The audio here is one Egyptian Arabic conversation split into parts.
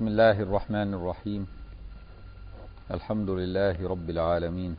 بسم الله الرحمن الرحيم الحمد لله رب العالمين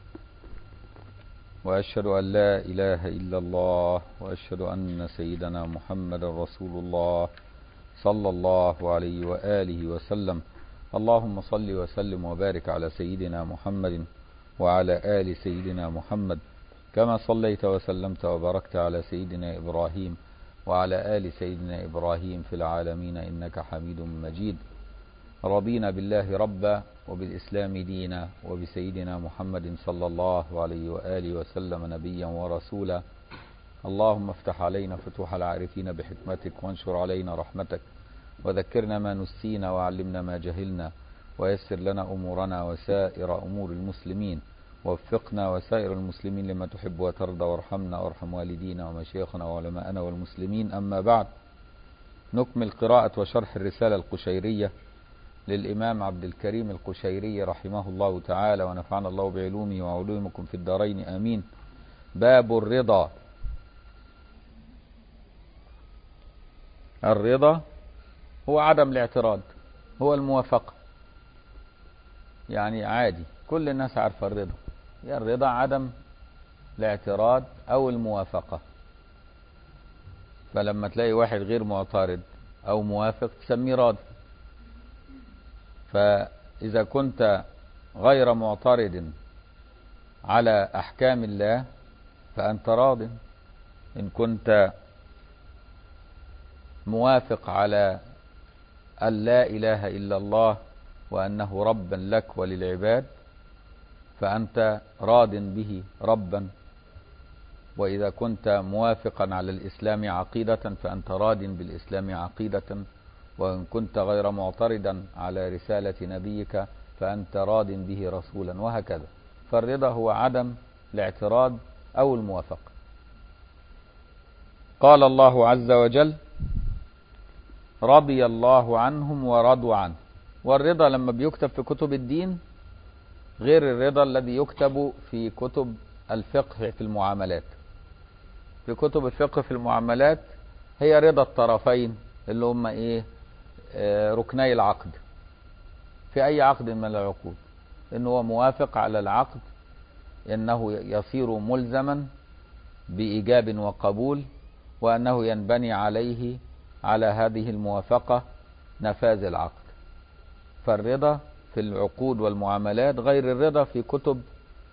وأشهد أن لا إله إلا الله وأشهد أن سيدنا محمد رسول الله صلى الله عليه وآله وسلم اللهم صل وسلم وبارك على سيدنا محمد وعلى آل سيدنا محمد كما صليت وسلمت وباركت على سيدنا إبراهيم وعلى آل سيدنا إبراهيم في العالمين إنك حميد مجيد رضينا بالله ربا وبالإسلام دينا وبسيدنا محمد صلى الله عليه وآله وسلم نبيا ورسولا اللهم افتح علينا فتوح العارفين بحكمتك وانشر علينا رحمتك وذكرنا ما نسينا وعلمنا ما جهلنا ويسر لنا أمورنا وسائر أمور المسلمين وفقنا وسائر المسلمين لما تحب وترضى وارحمنا وارحم والدينا ومشايخنا وعلماءنا والمسلمين أما بعد نكمل قراءة وشرح الرسالة القشيرية للإمام عبد الكريم القشيري رحمه الله تعالى ونفعنا الله بعلومه وعلومكم في الدارين آمين باب الرضا الرضا هو عدم الاعتراض هو الموافقة يعني عادي كل الناس عارفة الرضا يا الرضا عدم الاعتراض أو الموافقة فلما تلاقي واحد غير معترض أو موافق تسميه راضي فإذا كنت غير معترض على أحكام الله فأنت راض إن كنت موافق على أن لا إله إلا الله وأنه ربا لك وللعباد فأنت راض به ربا وإذا كنت موافقا على الإسلام عقيدة فأنت راض بالإسلام عقيدة وإن كنت غير معترضا على رسالة نبيك فأنت راض به رسولا وهكذا فالرضا هو عدم الاعتراض أو الموافقة قال الله عز وجل رضي الله عنهم ورضوا عنه والرضا لما بيكتب في كتب الدين غير الرضا الذي يكتب في كتب الفقه في المعاملات في كتب الفقه في المعاملات هي رضا الطرفين اللي هم ايه آه ركني العقد في اي عقد من العقود ان هو موافق على العقد انه يصير ملزما بايجاب وقبول وانه ينبني عليه على هذه الموافقه نفاذ العقد فالرضا في العقود والمعاملات غير الرضا في كتب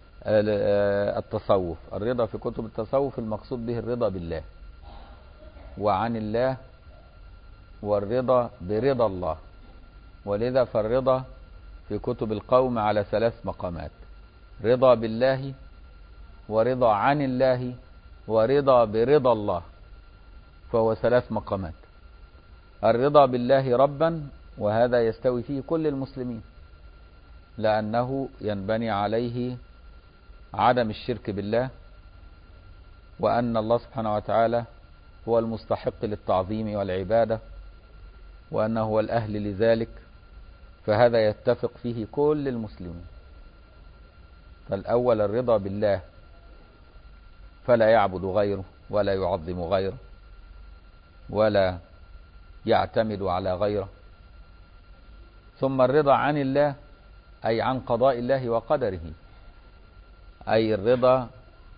التصوف الرضا في كتب التصوف المقصود به الرضا بالله وعن الله والرضا برضا الله ولذا فالرضا في كتب القوم على ثلاث مقامات رضا بالله ورضا عن الله ورضا برضا الله فهو ثلاث مقامات الرضا بالله ربا وهذا يستوي فيه كل المسلمين لأنه ينبني عليه عدم الشرك بالله وأن الله سبحانه وتعالى هو المستحق للتعظيم والعبادة وأنه هو الأهل لذلك فهذا يتفق فيه كل المسلمين فالأول الرضا بالله فلا يعبد غيره ولا يعظم غيره ولا يعتمد على غيره ثم الرضا عن الله أي عن قضاء الله وقدره أي الرضا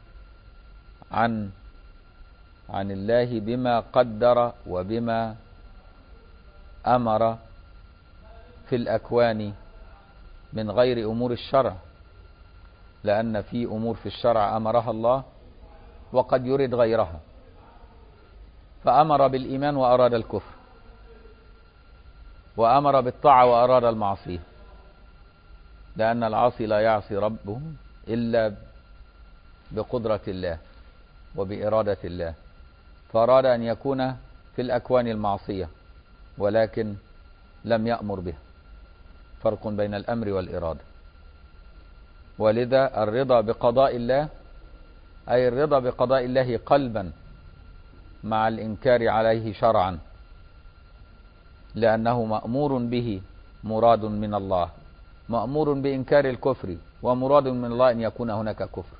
عن عن الله بما قدر وبما أمر في الأكوان من غير أمور الشرع لأن في أمور في الشرع أمرها الله وقد يرد غيرها فأمر بالإيمان وأراد الكفر وأمر بالطاعة وأراد المعصية لأن العاصي لا يعصي ربه إلا بقدرة الله وبإرادة الله فأراد أن يكون في الأكوان المعصية ولكن لم يأمر به فرق بين الأمر والإرادة ولذا الرضا بقضاء الله أي الرضا بقضاء الله قلبا مع الإنكار عليه شرعا لأنه مأمور به مراد من الله مأمور بإنكار الكفر ومراد من الله أن يكون هناك كفر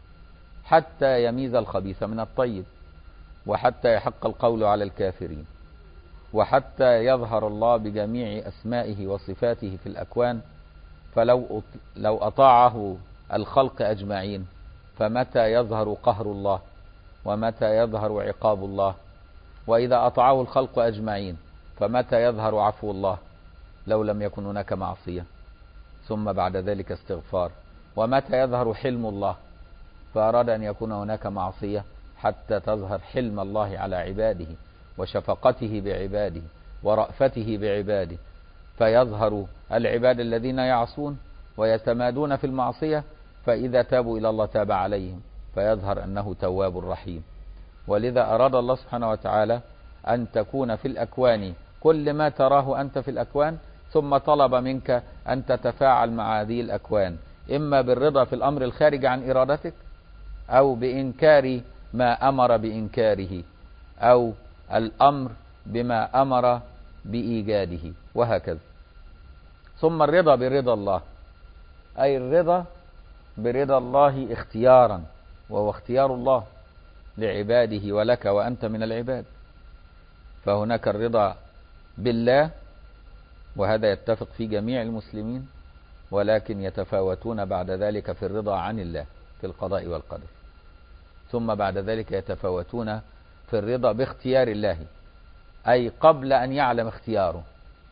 حتى يميز الخبيث من الطيب وحتى يحق القول على الكافرين وحتى يظهر الله بجميع أسمائه وصفاته في الأكوان فلو لو أطاعه الخلق أجمعين فمتى يظهر قهر الله ومتى يظهر عقاب الله وإذا أطاعه الخلق أجمعين فمتى يظهر عفو الله لو لم يكن هناك معصية ثم بعد ذلك استغفار ومتى يظهر حلم الله فأراد أن يكون هناك معصية حتى تظهر حلم الله على عباده وشفقته بعباده ورأفته بعباده فيظهر العباد الذين يعصون ويتمادون في المعصية فإذا تابوا إلى الله تاب عليهم فيظهر أنه تواب رحيم ولذا أراد الله سبحانه وتعالى أن تكون في الأكوان كل ما تراه أنت في الأكوان ثم طلب منك أن تتفاعل مع هذه الأكوان إما بالرضا في الأمر الخارج عن إرادتك أو بإنكار ما أمر بإنكاره أو الأمر بما أمر بإيجاده وهكذا ثم الرضا برضا الله أي الرضا برضا الله اختيارا وهو اختيار الله لعباده ولك وأنت من العباد فهناك الرضا بالله وهذا يتفق في جميع المسلمين ولكن يتفاوتون بعد ذلك في الرضا عن الله في القضاء والقدر ثم بعد ذلك يتفاوتون في الرضا باختيار الله أي قبل أن يعلم اختياره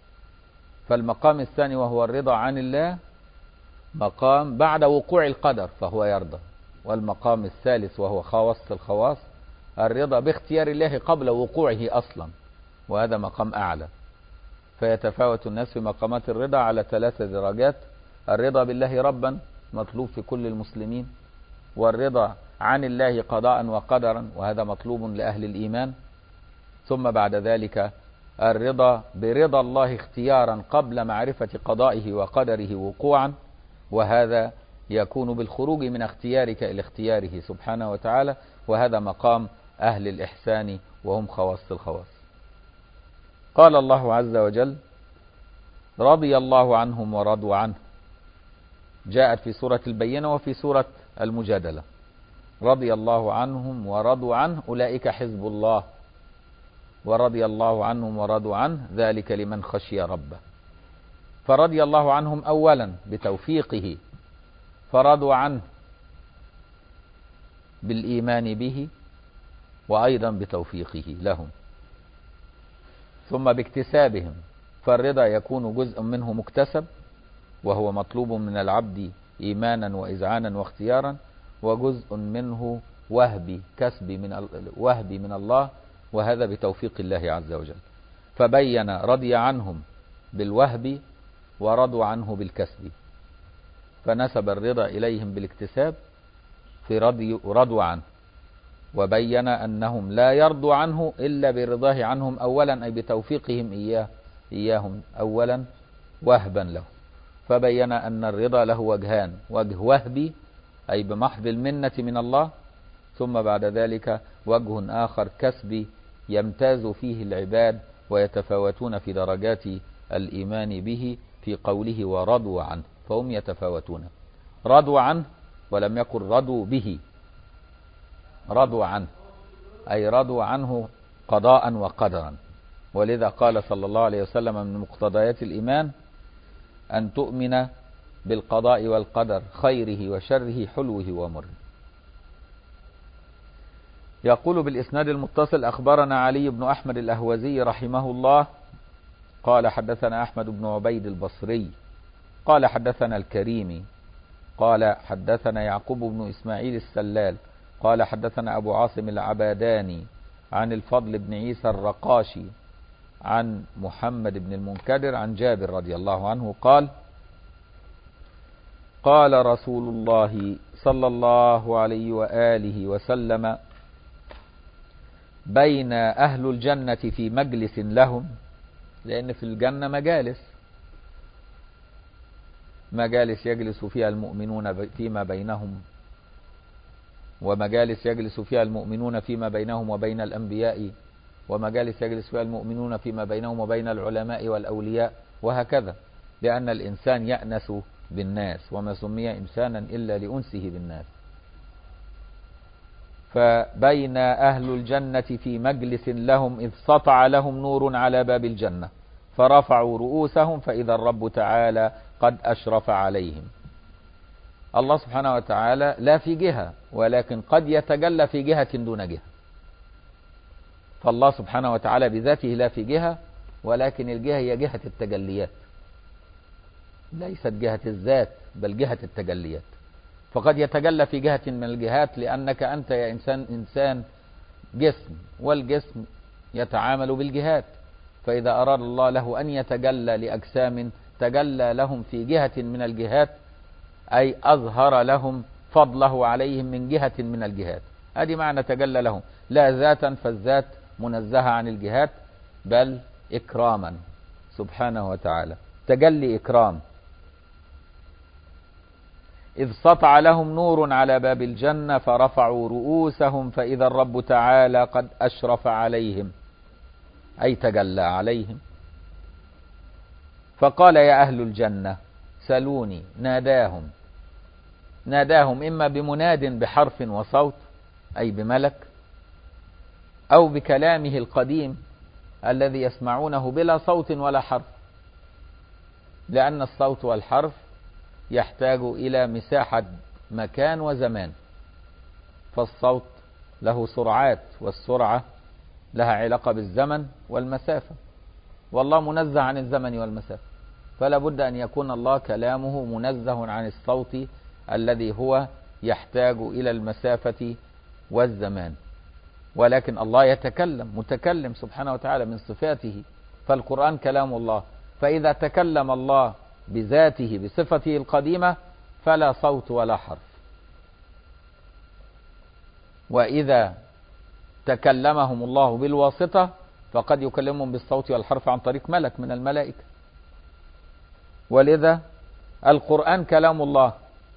فالمقام الثاني وهو الرضا عن الله مقام بعد وقوع القدر فهو يرضى والمقام الثالث وهو خواص الخواص الرضا باختيار الله قبل وقوعه أصلا وهذا مقام أعلى فيتفاوت الناس في مقامات الرضا على ثلاث درجات الرضا بالله ربا مطلوب في كل المسلمين والرضا عن الله قضاء وقدرا وهذا مطلوب لأهل الإيمان ثم بعد ذلك الرضا برضا الله اختيارا قبل معرفة قضائه وقدره وقوعا وهذا يكون بالخروج من اختيارك إلى اختياره سبحانه وتعالى وهذا مقام أهل الإحسان وهم خواص الخواص قال الله عز وجل رضي الله عنهم ورضوا عنه جاءت في سورة البينة وفي سورة المجادلة رضي الله عنهم ورضوا عنه أولئك حزب الله ورضي الله عنهم ورضوا عنه ذلك لمن خشي ربه فرضي الله عنهم أولا بتوفيقه فرضوا عنه بالإيمان به وأيضا بتوفيقه لهم ثم باكتسابهم فالرضا يكون جزء منه مكتسب وهو مطلوب من العبد إيمانا وإذعانا واختيارا وجزء منه وهبي كسبي من وهبي من الله وهذا بتوفيق الله عز وجل فبين رضي عنهم بالوهب ورضوا عنه بالكسب فنسب الرضا إليهم بالاكتساب في رضي رضوا عنه وبين أنهم لا يرضوا عنه إلا برضاه عنهم أولا أي بتوفيقهم إياه إياهم أولا وهبا له فبين أن الرضا له وجهان وجه وهبي أي بمحض المنة من الله ثم بعد ذلك وجه آخر كسبي يمتاز فيه العباد ويتفاوتون في درجات الإيمان به في قوله ورضوا عنه فهم يتفاوتون رضوا عنه ولم يقل رضوا به رضوا عنه أي رضوا عنه قضاء وقدرا ولذا قال صلى الله عليه وسلم من مقتضيات الإيمان أن تؤمن بالقضاء والقدر خيره وشره حلوه ومره يقول بالإسناد المتصل أخبرنا علي بن أحمد الأهوزي رحمه الله قال حدثنا أحمد بن عبيد البصري قال حدثنا الكريمي قال حدثنا يعقوب بن إسماعيل السلال قال حدثنا أبو عاصم العباداني عن الفضل بن عيسى الرقاشي عن محمد بن المنكدر عن جابر رضي الله عنه قال قال رسول الله صلى الله عليه وآله وسلم بين أهل الجنة في مجلس لهم لأن في الجنة مجالس مجالس يجلس فيها المؤمنون فيما بينهم ومجالس يجلس فيها المؤمنون فيما بينهم وبين الأنبياء ومجالس يجلس فيها المؤمنون فيما بينهم وبين العلماء والأولياء وهكذا لأن الإنسان يأنس بالناس وما سمي إنسانا إلا لأنسه بالناس فبين أهل الجنة في مجلس لهم إذ سطع لهم نور على باب الجنة فرفعوا رؤوسهم فإذا الرب تعالى قد أشرف عليهم الله سبحانه وتعالى لا في جهة ولكن قد يتجلى في جهة دون جهة فالله سبحانه وتعالى بذاته لا في جهة ولكن الجهة هي جهة التجليات ليست جهة الذات بل جهة التجليات فقد يتجلى في جهة من الجهات لأنك أنت يا إنسان إنسان جسم والجسم يتعامل بالجهات فإذا أراد الله له أن يتجلى لأجسام تجلى لهم في جهة من الجهات أي أظهر لهم فضله عليهم من جهة من الجهات هذه معنى تجلى لهم لا ذاتا فالذات منزهة عن الجهات بل إكراما سبحانه وتعالى تجلي إكرام إذ سطع لهم نور على باب الجنة فرفعوا رؤوسهم فإذا الرب تعالى قد أشرف عليهم أي تجلى عليهم فقال يا أهل الجنة سلوني ناداهم ناداهم إما بمناد بحرف وصوت أي بملك أو بكلامه القديم الذي يسمعونه بلا صوت ولا حرف لأن الصوت والحرف يحتاج إلى مساحة مكان وزمان فالصوت له سرعات والسرعة لها علاقة بالزمن والمسافة والله منزه عن الزمن والمسافة فلا بد أن يكون الله كلامه منزه عن الصوت الذي هو يحتاج إلى المسافة والزمان ولكن الله يتكلم متكلم سبحانه وتعالى من صفاته فالقرآن كلام الله فإذا تكلم الله بذاته بصفته القديمة فلا صوت ولا حرف وإذا تكلمهم الله بالواسطة فقد يكلمهم بالصوت والحرف عن طريق ملك من الملائكة ولذا القرآن كلام الله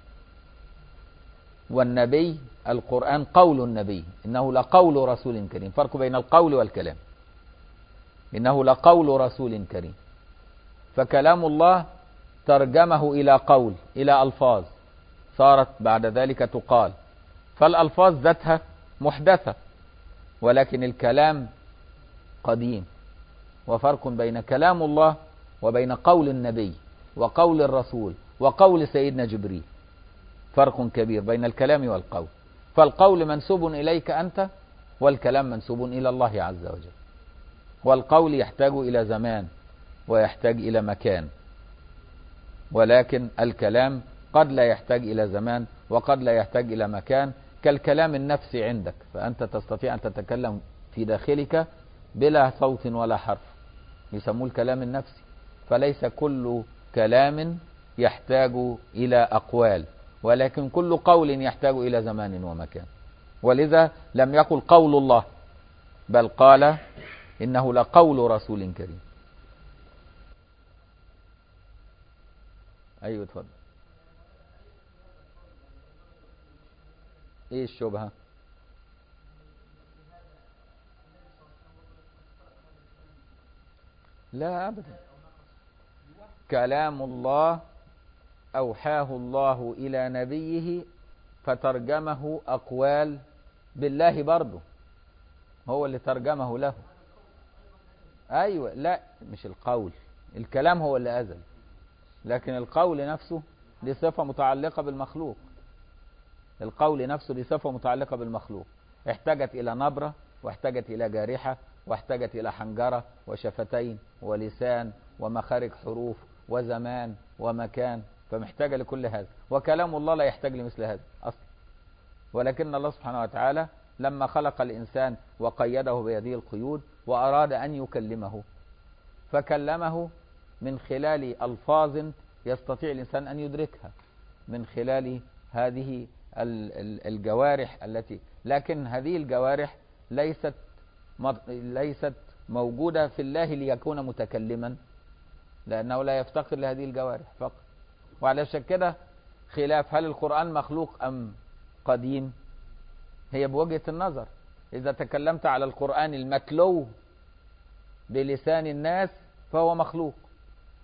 والنبي القرآن قول النبي إنه لقول رسول كريم فرق بين القول والكلام إنه لقول رسول كريم فكلام الله ترجمه إلى قول إلى ألفاظ صارت بعد ذلك تقال فالألفاظ ذاتها محدثة ولكن الكلام قديم وفرق بين كلام الله وبين قول النبي وقول الرسول وقول سيدنا جبريل فرق كبير بين الكلام والقول فالقول منسوب إليك أنت والكلام منسوب إلى الله عز وجل والقول يحتاج إلى زمان ويحتاج إلى مكان ولكن الكلام قد لا يحتاج إلى زمان وقد لا يحتاج إلى مكان كالكلام النفسي عندك فأنت تستطيع أن تتكلم في داخلك بلا صوت ولا حرف يسموه الكلام النفسي فليس كل كلام يحتاج إلى أقوال ولكن كل قول يحتاج إلى زمان ومكان ولذا لم يقل قول الله بل قال إنه لقول رسول كريم أيوة اتفضل ايه الشبهة لا أبدا كلام الله أوحاه الله إلى نبيه فترجمه أقوال بالله برضه هو اللي ترجمه له أيوة لا مش القول الكلام هو اللي أزل لكن القول نفسه دي صفة متعلقة بالمخلوق القول نفسه دي صفة متعلقة بالمخلوق احتاجت إلى نبرة واحتاجت إلى جارحة واحتاجت إلى حنجرة وشفتين ولسان ومخارج حروف وزمان ومكان فمحتاجة لكل هذا وكلام الله لا يحتاج لمثل هذا أصلا ولكن الله سبحانه وتعالى لما خلق الإنسان وقيده بهذه القيود وأراد أن يكلمه فكلمه من خلال ألفاظ يستطيع الإنسان أن يدركها من خلال هذه الجوارح التي لكن هذه الجوارح ليست ليست موجودة في الله ليكون متكلما لأنه لا يفتقر لهذه الجوارح فقط وعلشان كده خلاف هل القرآن مخلوق أم قديم هي بوجهة النظر إذا تكلمت على القرآن المتلو بلسان الناس فهو مخلوق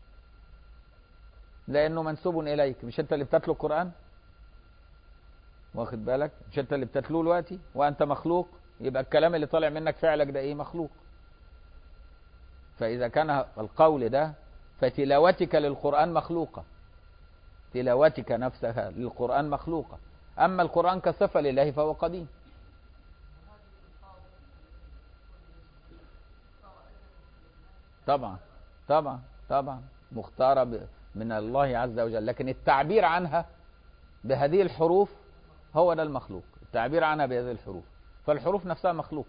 لأنه منسوب إليك مش أنت اللي بتتلو القرآن واخد بالك مش انت اللي بتتلوه دلوقتي وانت مخلوق يبقى الكلام اللي طالع منك فعلك ده ايه مخلوق فاذا كان القول ده فتلاوتك للقران مخلوقه تلاوتك نفسها للقران مخلوقه اما القران كصفه لله فهو قديم طبعا طبعا طبعا مختارة ب- من الله عز وجل لكن التعبير عنها بهذه الحروف هو ده المخلوق التعبير عنها بهذه الحروف فالحروف نفسها مخلوقة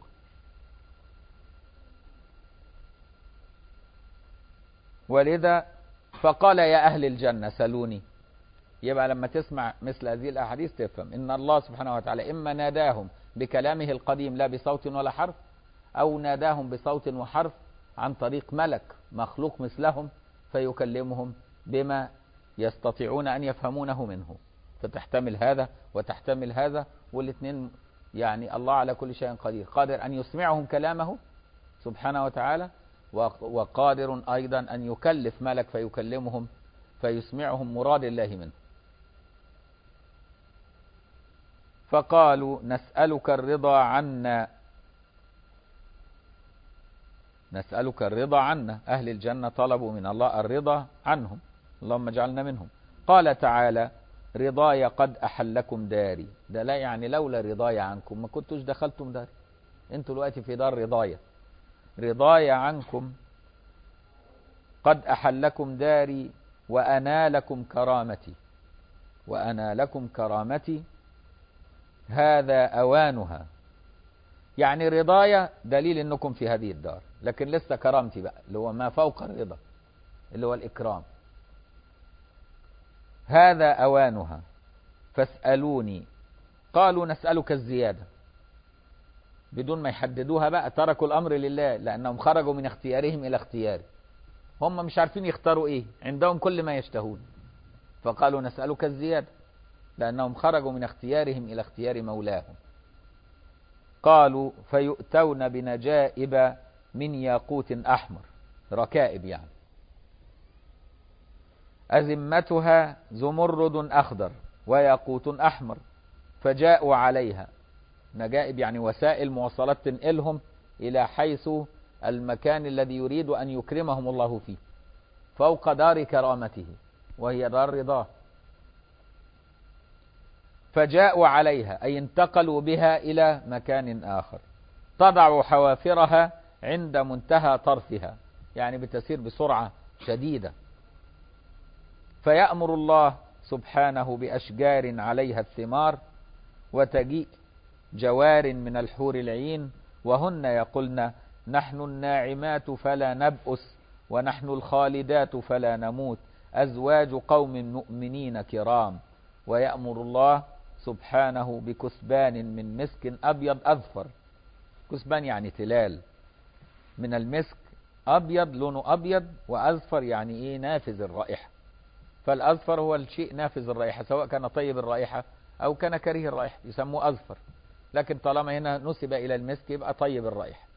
ولذا فقال يا أهل الجنة سلوني يبقى لما تسمع مثل هذه الأحاديث تفهم إن الله سبحانه وتعالى إما ناداهم بكلامه القديم لا بصوت ولا حرف أو ناداهم بصوت وحرف عن طريق ملك مخلوق مثلهم فيكلمهم بما يستطيعون أن يفهمونه منه فتحتمل هذا وتحتمل هذا والاثنين يعني الله على كل شيء قدير قادر أن يسمعهم كلامه سبحانه وتعالى وق- وقادر أيضا أن يكلف ملك فيكلمهم فيسمعهم مراد الله منه فقالوا نسألك الرضا عنا نسألك الرضا عنا أهل الجنة طلبوا من الله الرضا عنهم اللهم اجعلنا منهم قال تعالى رضاي قد أحلكم داري ده لا يعني لولا رضاي عنكم ما كنتوش دخلتم داري انتوا دلوقتي في دار رضايا رضاي عنكم قد أحلكم داري وأنالكم كرامتي وأنالكم كرامتي هذا أوانها يعني رضايا دليل انكم في هذه الدار لكن لسه كرامتي بقى اللي هو ما فوق الرضا اللي هو الإكرام هذا أوانها فاسألوني قالوا نسألك الزيادة بدون ما يحددوها بقى تركوا الأمر لله لأنهم خرجوا من اختيارهم إلى اختياره هم مش عارفين يختاروا إيه عندهم كل ما يشتهون فقالوا نسألك الزيادة لأنهم خرجوا من اختيارهم إلى اختيار مولاهم قالوا فيؤتون بنجائب من ياقوت أحمر ركائب يعني أزمتها زمرد أخضر وياقوت أحمر فجاءوا عليها نجائب يعني وسائل مواصلات تنقلهم إلى حيث المكان الذي يريد أن يكرمهم الله فيه فوق دار كرامته وهي دار رضاه فجاءوا عليها أي انتقلوا بها إلى مكان آخر تضع حوافرها عند منتهى طرفها يعني بتسير بسرعة شديدة فيأمر الله سبحانه بأشجار عليها الثمار وتجيء جوار من الحور العين وهن يقولن نحن الناعمات فلا نبؤس ونحن الخالدات فلا نموت أزواج قوم مؤمنين كرام ويأمر الله سبحانه بكثبان من مسك أبيض أذفر كثبان يعني تلال من المسك أبيض لونه أبيض وأذفر يعني إيه نافذ الرائحة فالأذفر هو الشيء نافذ الرائحة سواء كان طيب الرائحة أو كان كريه الرائحة يسموه أذفر لكن طالما هنا نسب إلى المسك يبقى طيب الرائحة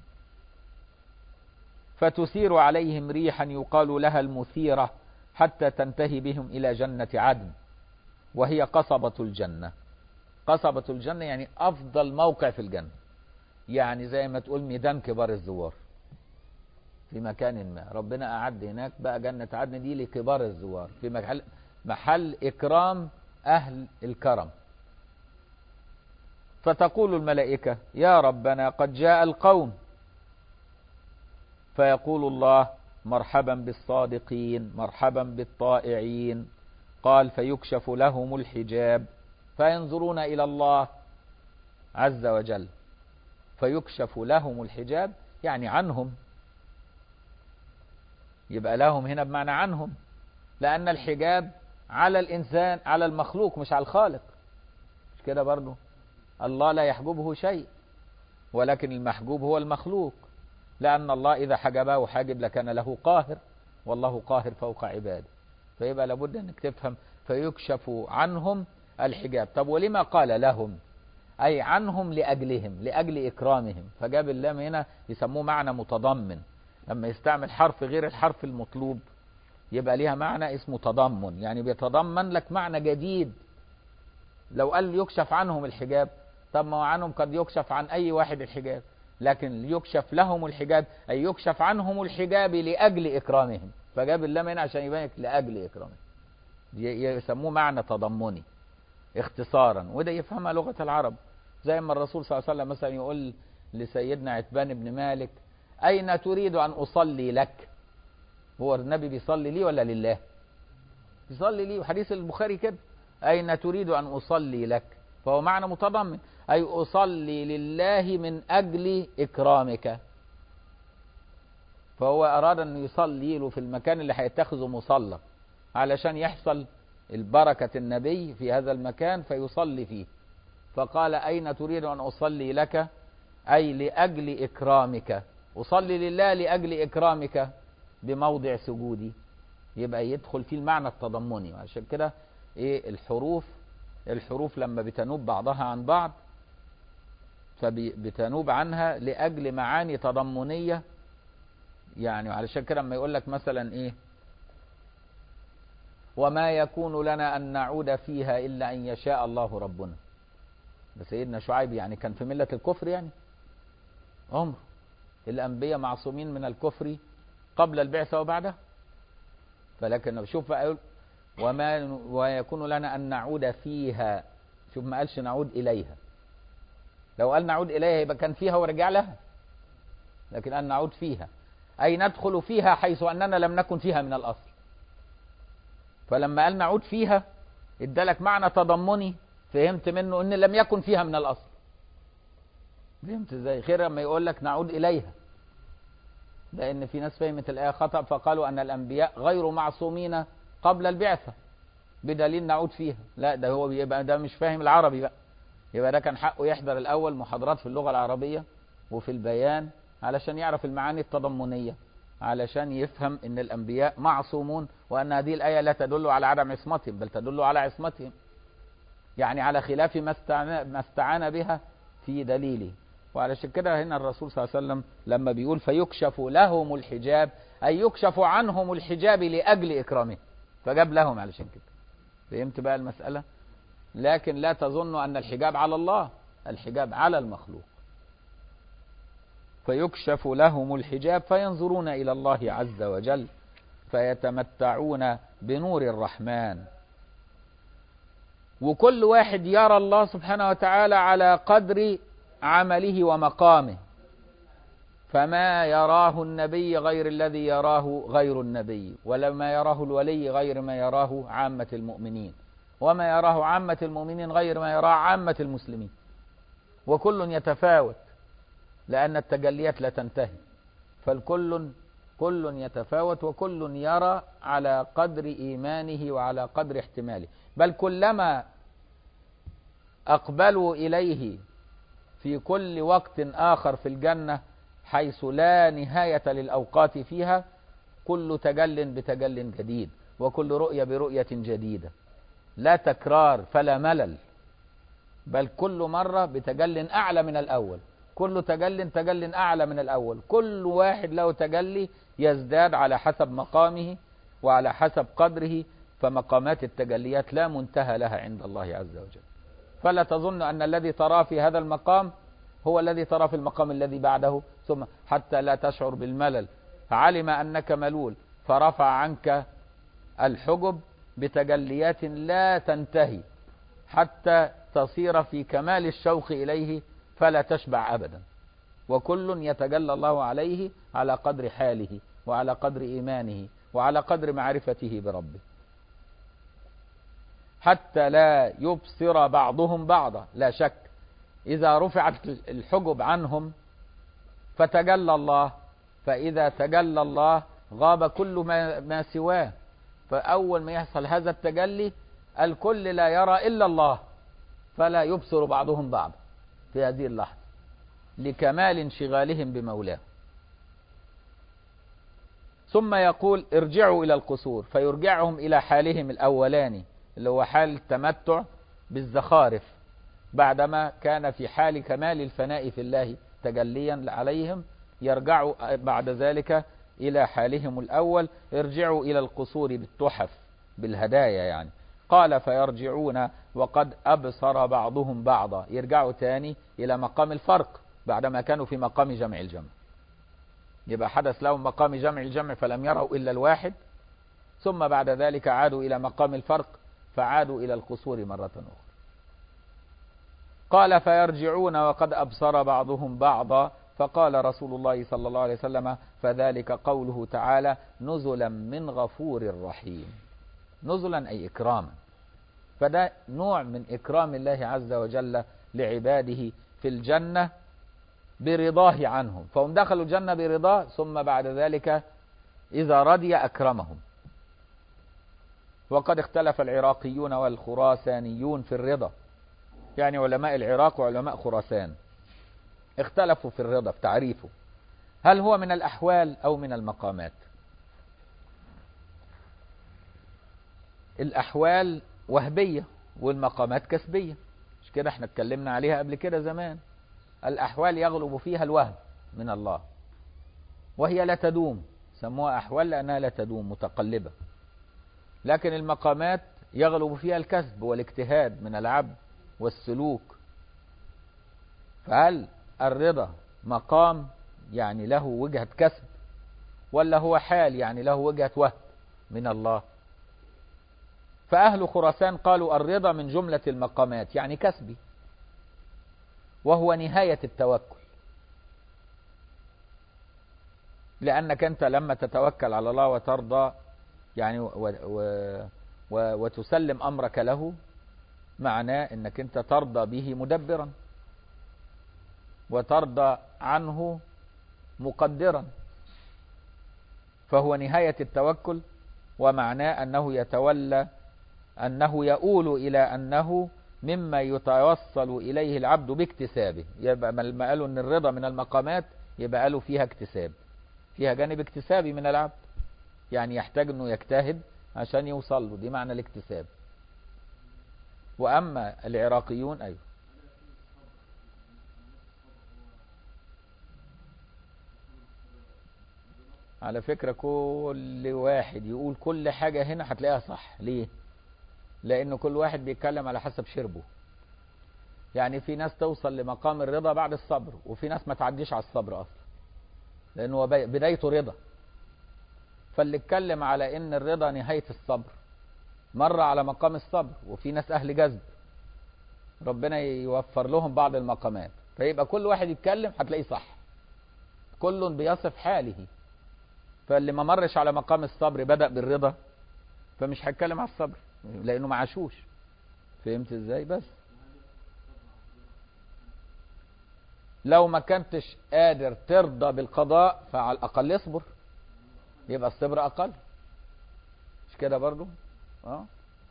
فتثير عليهم ريحا يقال لها المثيرة حتى تنتهي بهم إلى جنة عدن وهي قصبة الجنة قصبة الجنة يعني أفضل موقع في الجنة يعني زي ما تقول ميدان كبار الزوار في مكان ما ربنا أعد هناك بقى جنة عدن دي لكبار الزوار في محل, محل إكرام أهل الكرم فتقول الملائكة يا ربنا قد جاء القوم فيقول الله مرحبا بالصادقين مرحبا بالطائعين قال فيكشف لهم الحجاب فينظرون إلى الله عز وجل فيكشف لهم الحجاب يعني عنهم يبقى لهم هنا بمعنى عنهم لأن الحجاب على الإنسان على المخلوق مش على الخالق مش كده برضو الله لا يحجبه شيء ولكن المحجوب هو المخلوق لأن الله إذا حجبه حاجب لكان له قاهر والله قاهر فوق عباده فيبقى لابد أنك تفهم فيكشف عنهم الحجاب طب ولما قال لهم أي عنهم لأجلهم لأجل إكرامهم فجاب اللام هنا يسموه معنى متضمن لما يستعمل حرف غير الحرف المطلوب يبقى ليها معنى اسمه تضمن يعني بيتضمن لك معنى جديد لو قال يكشف عنهم الحجاب طب ما هو عنهم قد يكشف عن أي واحد الحجاب لكن يكشف لهم الحجاب أي يكشف عنهم الحجاب لأجل إكرامهم فجاب اللام هنا عشان يبين لأجل إكرامهم يسموه معنى تضمني اختصارا وده يفهمها لغة العرب زي ما الرسول صلى الله عليه وسلم مثلا يقول لسيدنا عتبان بن مالك أين تريد أن أصلي لك هو النبي بيصلي لي ولا لله بيصلي لي وحديث البخاري كده أين تريد أن أصلي لك فهو معنى متضمن أي أصلي لله من أجل إكرامك فهو أراد أن يصلي له في المكان اللي هيتخذه مصلى علشان يحصل البركة النبي في هذا المكان فيصلي فيه فقال أين تريد أن أصلي لك أي لأجل إكرامك أصلي لله لأجل إكرامك بموضع سجودي يبقى يدخل فيه المعنى التضمني عشان كده إيه الحروف الحروف لما بتنوب بعضها عن بعض فبتنوب عنها لأجل معاني تضمنية يعني علشان كده لما يقول لك مثلا إيه وما يكون لنا أن نعود فيها إلا أن يشاء الله ربنا ده سيدنا شعيب يعني كان في ملة الكفر يعني عمر الأنبياء معصومين من الكفر قبل البعثة وبعدها فلكن شوف بقى يقول وما ويكون لنا أن نعود فيها شوف ما قالش نعود إليها لو قال نعود إليها يبقى كان فيها ورجع لها لكن أن نعود فيها أي ندخل فيها حيث أننا لم نكن فيها من الأصل فلما قال نعود فيها ادالك معنى تضمني فهمت منه ان لم يكن فيها من الاصل فهمت ازاي خير لما يقول لك نعود اليها لان في ناس فهمت الايه خطا فقالوا ان الانبياء غير معصومين قبل البعثه بدليل نعود فيها لا ده هو بيبقى ده مش فاهم العربي بقى يبقى ده كان حقه يحضر الاول محاضرات في اللغه العربيه وفي البيان علشان يعرف المعاني التضمنيه علشان يفهم ان الانبياء معصومون وان هذه الايه لا تدل على عدم عصمتهم بل تدل على عصمتهم يعني على خلاف ما استعان, ما استعان بها في دليله وعلشان كده هنا الرسول صلى الله عليه وسلم لما بيقول فيكشف لهم الحجاب أي يكشف عنهم الحجاب لأجل إكرامه فجاب لهم علشان كده فهمت بقى المسألة لكن لا تظن أن الحجاب على الله الحجاب على المخلوق فيكشف لهم الحجاب فينظرون إلى الله عز وجل فيتمتعون بنور الرحمن وكل واحد يرى الله سبحانه وتعالى على قدر عمله ومقامه فما يراه النبي غير الذي يراه غير النبي ولما يراه الولي غير ما يراه عامة المؤمنين وما يراه عامة المؤمنين غير ما يراه عامة المسلمين وكل يتفاوت لأن التجليات لا تنتهي فالكل كل يتفاوت وكل يرى على قدر إيمانه وعلى قدر احتماله بل كلما أقبلوا إليه في كل وقت آخر في الجنة حيث لا نهاية للأوقات فيها كل تجل بتجل جديد وكل رؤية برؤية جديدة لا تكرار فلا ملل بل كل مرة بتجل أعلى من الأول كل تجل تجل أعلى من الأول كل واحد له تجلي يزداد على حسب مقامه وعلى حسب قدره فمقامات التجليات لا منتهى لها عند الله عز وجل فلا تظن أن الذي تراه في هذا المقام هو الذي تراه في المقام الذي بعده ثم حتى لا تشعر بالملل علم أنك ملول فرفع عنك الحجب بتجليات لا تنتهي حتى تصير في كمال الشوق إليه فلا تشبع أبدا وكل يتجلى الله عليه على قدر حاله وعلى قدر إيمانه وعلى قدر معرفته بربه حتى لا يبصر بعضهم بعضا لا شك إذا رفعت الحجب عنهم فتجلى الله فإذا تجلى الله غاب كل ما, ما سواه فأول ما يحصل هذا التجلي الكل لا يرى إلا الله فلا يبصر بعضهم بعضا في هذه اللحظة لكمال انشغالهم بمولاه ثم يقول ارجعوا إلى القصور فيرجعهم إلى حالهم الأولاني اللي هو حال التمتع بالزخارف بعدما كان في حال كمال الفناء في الله تجليا عليهم يرجعوا بعد ذلك إلى حالهم الأول ارجعوا إلى القصور بالتحف بالهدايا يعني قال فيرجعون وقد أبصر بعضهم بعضا يرجعوا تاني إلى مقام الفرق بعدما كانوا في مقام جمع الجمع يبقى حدث لهم مقام جمع الجمع فلم يروا إلا الواحد ثم بعد ذلك عادوا إلى مقام الفرق فعادوا إلى القصور مرة أخرى قال فيرجعون وقد أبصر بعضهم بعضا فقال رسول الله صلى الله عليه وسلم فذلك قوله تعالى نزلا من غفور رحيم نزلا أي إكراما فده نوع من إكرام الله عز وجل لعباده في الجنة برضاه عنهم فهم دخلوا الجنة برضاه ثم بعد ذلك إذا رضي أكرمهم وقد اختلف العراقيون والخراسانيون في الرضا يعني علماء العراق وعلماء خراسان اختلفوا في الرضا في تعريفه هل هو من الأحوال أو من المقامات الأحوال وهبية والمقامات كسبية مش كده احنا اتكلمنا عليها قبل كده زمان الأحوال يغلب فيها الوهم من الله وهي لا تدوم سموها أحوال لأنها لا تدوم متقلبة لكن المقامات يغلب فيها الكسب والاجتهاد من العبد والسلوك فهل الرضا مقام يعني له وجهة كسب ولا هو حال يعني له وجهة وهم من الله فأهل خراسان قالوا الرضا من جملة المقامات يعني كسبي وهو نهاية التوكل لأنك أنت لما تتوكل على الله وترضى يعني و و و وتسلم أمرك له معناه أنك أنت ترضى به مدبرا وترضى عنه مقدرا فهو نهاية التوكل ومعناه أنه يتولى أنه يؤول إلى أنه مما يتوصل إليه العبد باكتسابه يبقى ما قالوا أن الرضا من المقامات يبقى قالوا فيها اكتساب فيها جانب اكتسابي من العبد يعني يحتاج أنه يجتهد عشان يوصل له دي معنى الاكتساب وأما العراقيون أيوه على فكرة كل واحد يقول كل حاجة هنا هتلاقيها صح ليه لأنه كل واحد بيتكلم على حسب شربه يعني في ناس توصل لمقام الرضا بعد الصبر وفي ناس ما تعديش على الصبر أصلا لأنه بدايته رضا فاللي اتكلم على ان الرضا نهاية الصبر مر على مقام الصبر وفي ناس اهل جذب ربنا يوفر لهم بعض المقامات فيبقى كل واحد يتكلم هتلاقيه صح كل بيصف حاله فاللي ما مرش على مقام الصبر بدأ بالرضا فمش هيتكلم على الصبر لانه ما عاشوش فهمت ازاي بس لو ما كنتش قادر ترضى بالقضاء فعلى الاقل اصبر يبقى الصبر اقل مش كده برضو اه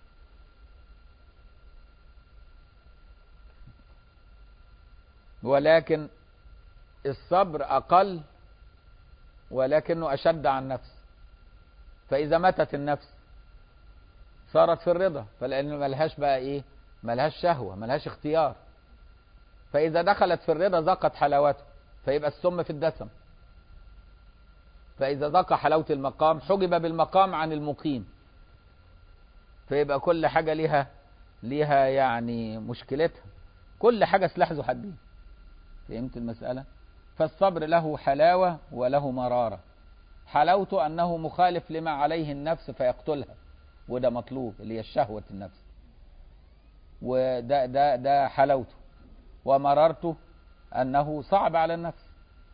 ولكن الصبر اقل ولكنه اشد عن النفس فاذا ماتت النفس صارت في الرضا فلان ملهاش بقى ايه ملهاش شهوه ملهاش اختيار فاذا دخلت في الرضا ذاقت حلاوته فيبقى السم في الدسم فإذا ذاق حلاوة المقام حجب بالمقام عن المقيم فيبقى كل حاجة ليها ليها يعني مشكلتها كل حاجة سلاح ذو حدين فهمت المسألة فالصبر له حلاوة وله مرارة حلاوته أنه مخالف لما عليه النفس فيقتلها وده مطلوب اللي هي الشهوة النفس وده ده ده حلاوته ومرارته أنه صعب على النفس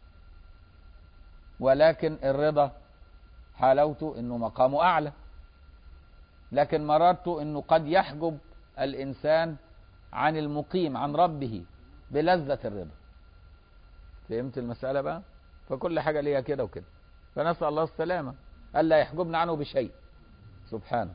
ولكن الرضا حلاوته انه مقامه اعلى لكن مرارته انه قد يحجب الانسان عن المقيم عن ربه بلذة الرضا فهمت المسألة بقى فكل حاجة ليها كده وكده فنسأل الله السلامة ألا يحجبنا عنه بشيء سبحانه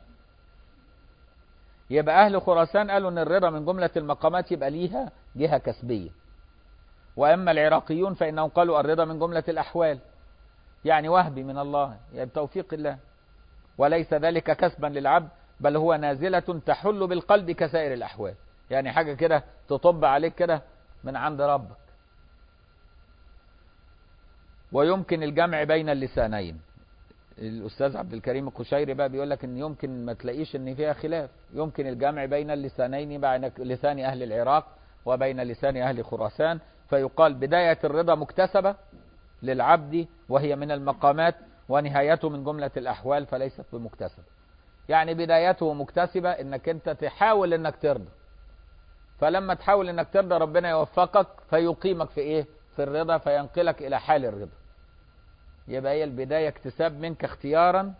يبقى أهل خراسان قالوا أن الرضا من جملة المقامات يبقى ليها جهة كسبية وأما العراقيون فإنهم قالوا الرضا من جملة الأحوال يعني وهبي من الله يعني بتوفيق الله وليس ذلك كسبا للعبد بل هو نازلة تحل بالقلب كسائر الأحوال يعني حاجة كده تطب عليك كده من عند ربك ويمكن الجمع بين اللسانين الاستاذ عبد الكريم القشيري بقى بيقول لك ان يمكن ما تلاقيش ان فيها خلاف يمكن الجمع بين اللسانين بين لسان اهل العراق وبين لسان اهل خراسان فيقال بدايه الرضا مكتسبه للعبد وهي من المقامات ونهايته من جمله الاحوال فليست بمكتسبه يعني بدايته مكتسبه انك انت تحاول انك ترضى فلما تحاول انك ترضى ربنا يوفقك فيقيمك في ايه في الرضا فينقلك الى حال الرضا يبقى هي البداية اكتساب منك اختيارا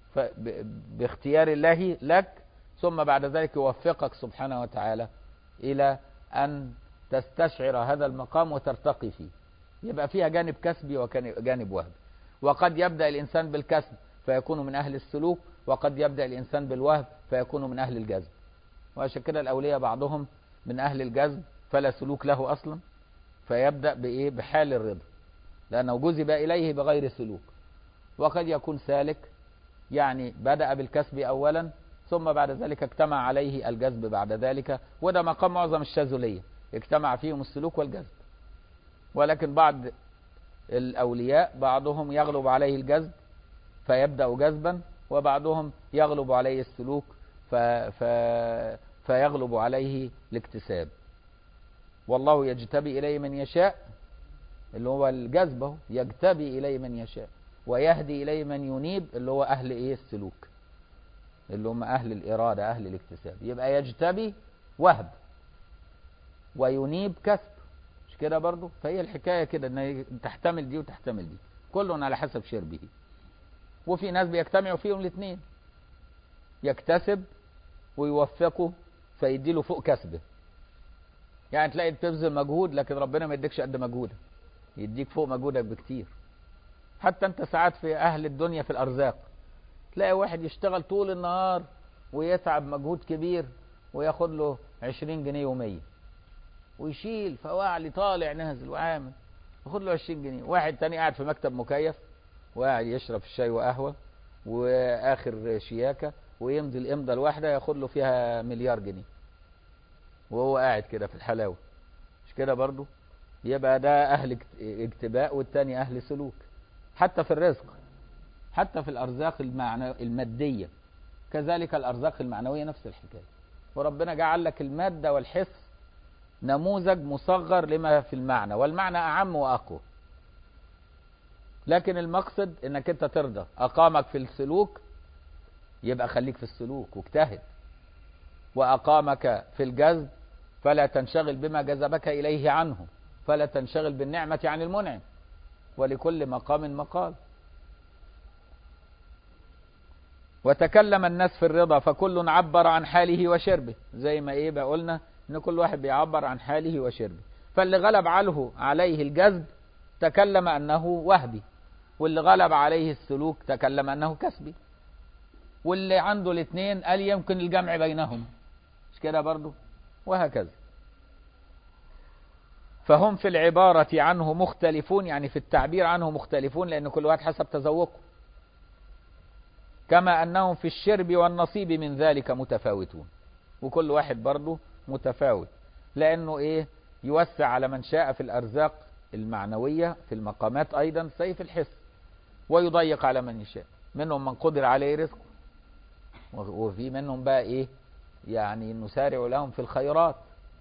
باختيار الله لك ثم بعد ذلك يوفقك سبحانه وتعالى إلى أن تستشعر هذا المقام وترتقي فيه يبقى فيها جانب كسبي وجانب وهبي وقد يبدأ الإنسان بالكسب فيكون من أهل السلوك وقد يبدأ الإنسان بالوهب فيكون من أهل الجذب وعشان كده الأولياء بعضهم من أهل الجذب فلا سلوك له أصلا فيبدأ بإيه بحال الرضا لأنه جذب إليه بغير سلوك وقد يكون سالك يعني بدأ بالكسب أولا ثم بعد ذلك اجتمع عليه الجذب بعد ذلك وده مقام معظم الشاذلية اجتمع فيهم السلوك والجذب ولكن بعض الأولياء بعضهم يغلب عليه الجذب فيبدأ جذبا وبعضهم يغلب عليه السلوك ف... ف... فيغلب عليه الاكتساب والله يجتبي إليه من يشاء اللي هو الجذب اهو يجتبي إليه من يشاء ويهدي إليه من ينيب اللي هو أهل إيه السلوك اللي هم أهل الإرادة أهل الاكتساب يبقى يجتبي وهب وينيب كسب مش كده برضو فهي الحكاية كده ان تحتمل دي وتحتمل دي كل على حسب شربه وفي ناس بيجتمعوا فيهم الاثنين يكتسب ويوفقه فيديله فوق كسبه يعني تلاقي بتبذل مجهود لكن ربنا ما يديكش قد مجهودك يديك فوق مجهودك بكتير حتى انت ساعات في اهل الدنيا في الارزاق تلاقي واحد يشتغل طول النهار ويتعب مجهود كبير وياخد له 20 جنيه يوميا ويشيل فواعلي طالع نازل وعامل ياخد له 20 جنيه واحد تاني قاعد في مكتب مكيف وقاعد يشرب الشاي وقهوه واخر شياكه ويمضي الامضه الواحده ياخد له فيها مليار جنيه وهو قاعد كده في الحلاوه مش كده برضو يبقى ده اهل اجتباء والتاني اهل سلوك حتى في الرزق حتى في الارزاق المعنى الماديه كذلك الارزاق المعنويه نفس الحكايه وربنا جعل لك الماده والحس نموذج مصغر لما في المعنى والمعنى اعم واقوى لكن المقصد انك انت ترضى اقامك في السلوك يبقى خليك في السلوك واجتهد واقامك في الجذب فلا تنشغل بما جذبك اليه عنه فلا تنشغل بالنعمه عن المنعم ولكل مقام مقال وتكلم الناس في الرضا فكل عبر عن حاله وشربه زي ما ايه بقى قلنا ان كل واحد بيعبر عن حاله وشربه فاللي غلب عليه عليه الجذب تكلم انه وهبي واللي غلب عليه السلوك تكلم انه كسبي واللي عنده الاثنين قال يمكن الجمع بينهم مش كده برضو وهكذا فهم في العبارة عنه مختلفون يعني في التعبير عنه مختلفون لأن كل واحد حسب تذوقه كما أنهم في الشرب والنصيب من ذلك متفاوتون وكل واحد برضه متفاوت لأنه إيه يوسع على من شاء في الأرزاق المعنوية في المقامات أيضا سيف الحس ويضيق على من يشاء منهم من قدر عليه رزقه وفي منهم بقى إيه يعني نسارع لهم في الخيرات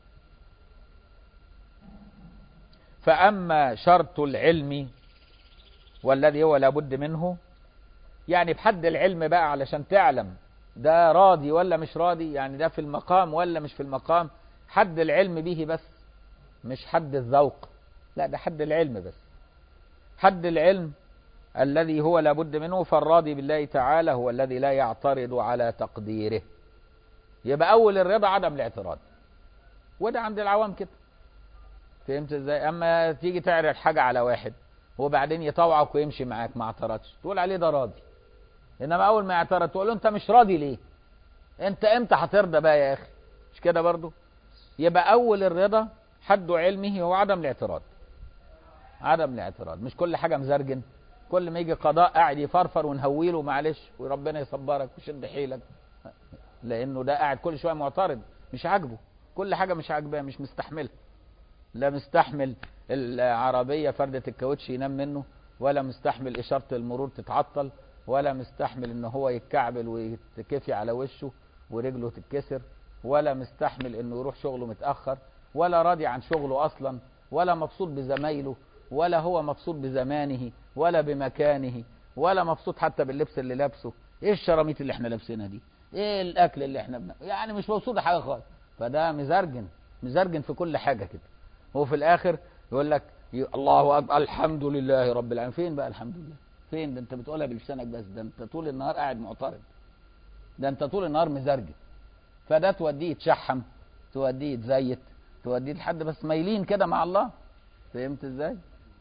فأما شرط العلم والذي هو لابد منه يعني بحد العلم بقى علشان تعلم ده راضي ولا مش راضي يعني ده في المقام ولا مش في المقام حد العلم به بس مش حد الذوق لا ده حد العلم بس حد العلم الذي هو لابد منه فالراضي بالله تعالى هو الذي لا يعترض على تقديره يبقى أول الرضا عدم الاعتراض وده عند العوام كده فهمت ازاي اما تيجي تعرض حاجة على واحد وبعدين يطوعك ويمشي معاك ما اعترضش تقول عليه ده راضي انما اول ما يعترض تقول له انت مش راضي ليه انت امتى هترضى بقى يا اخي مش كده برضو يبقى اول الرضا حد علمه هو عدم الاعتراض عدم الاعتراض مش كل حاجة مزرجن كل ما يجي قضاء قاعد يفرفر ونهويله معلش وربنا يصبرك وشد حيلك لانه ده قاعد كل شويه معترض مش عاجبه كل حاجه مش عاجباه مش مستحملها لا مستحمل العربيه فرده الكاوتش ينام منه ولا مستحمل اشاره المرور تتعطل ولا مستحمل ان هو يتكعبل ويتكفي على وشه ورجله تتكسر ولا مستحمل انه يروح شغله متاخر ولا راضي عن شغله اصلا ولا مبسوط بزمايله ولا هو مبسوط بزمانه ولا بمكانه ولا مبسوط حتى باللبس اللي لابسه ايه الشراميط اللي احنا لابسينها دي ايه الاكل اللي احنا بنا... يعني مش مبسوط حاجه خالص فده مزرجن مزرجن في كل حاجه كده هو في الاخر يقول لك الله أكبر الحمد لله رب العالمين فين بقى الحمد لله فين ده انت بتقولها بلسانك بس ده انت طول النهار قاعد معترض ده انت طول النهار مزرجن فده توديه يتشحم توديه يتزيت توديه لحد بس مايلين كده مع الله فهمت ازاي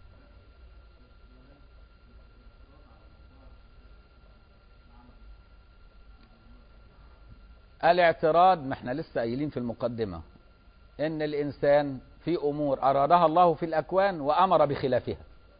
الاعتراض ما احنا لسه قايلين في المقدمه ان الانسان في امور ارادها الله في الاكوان وامر بخلافها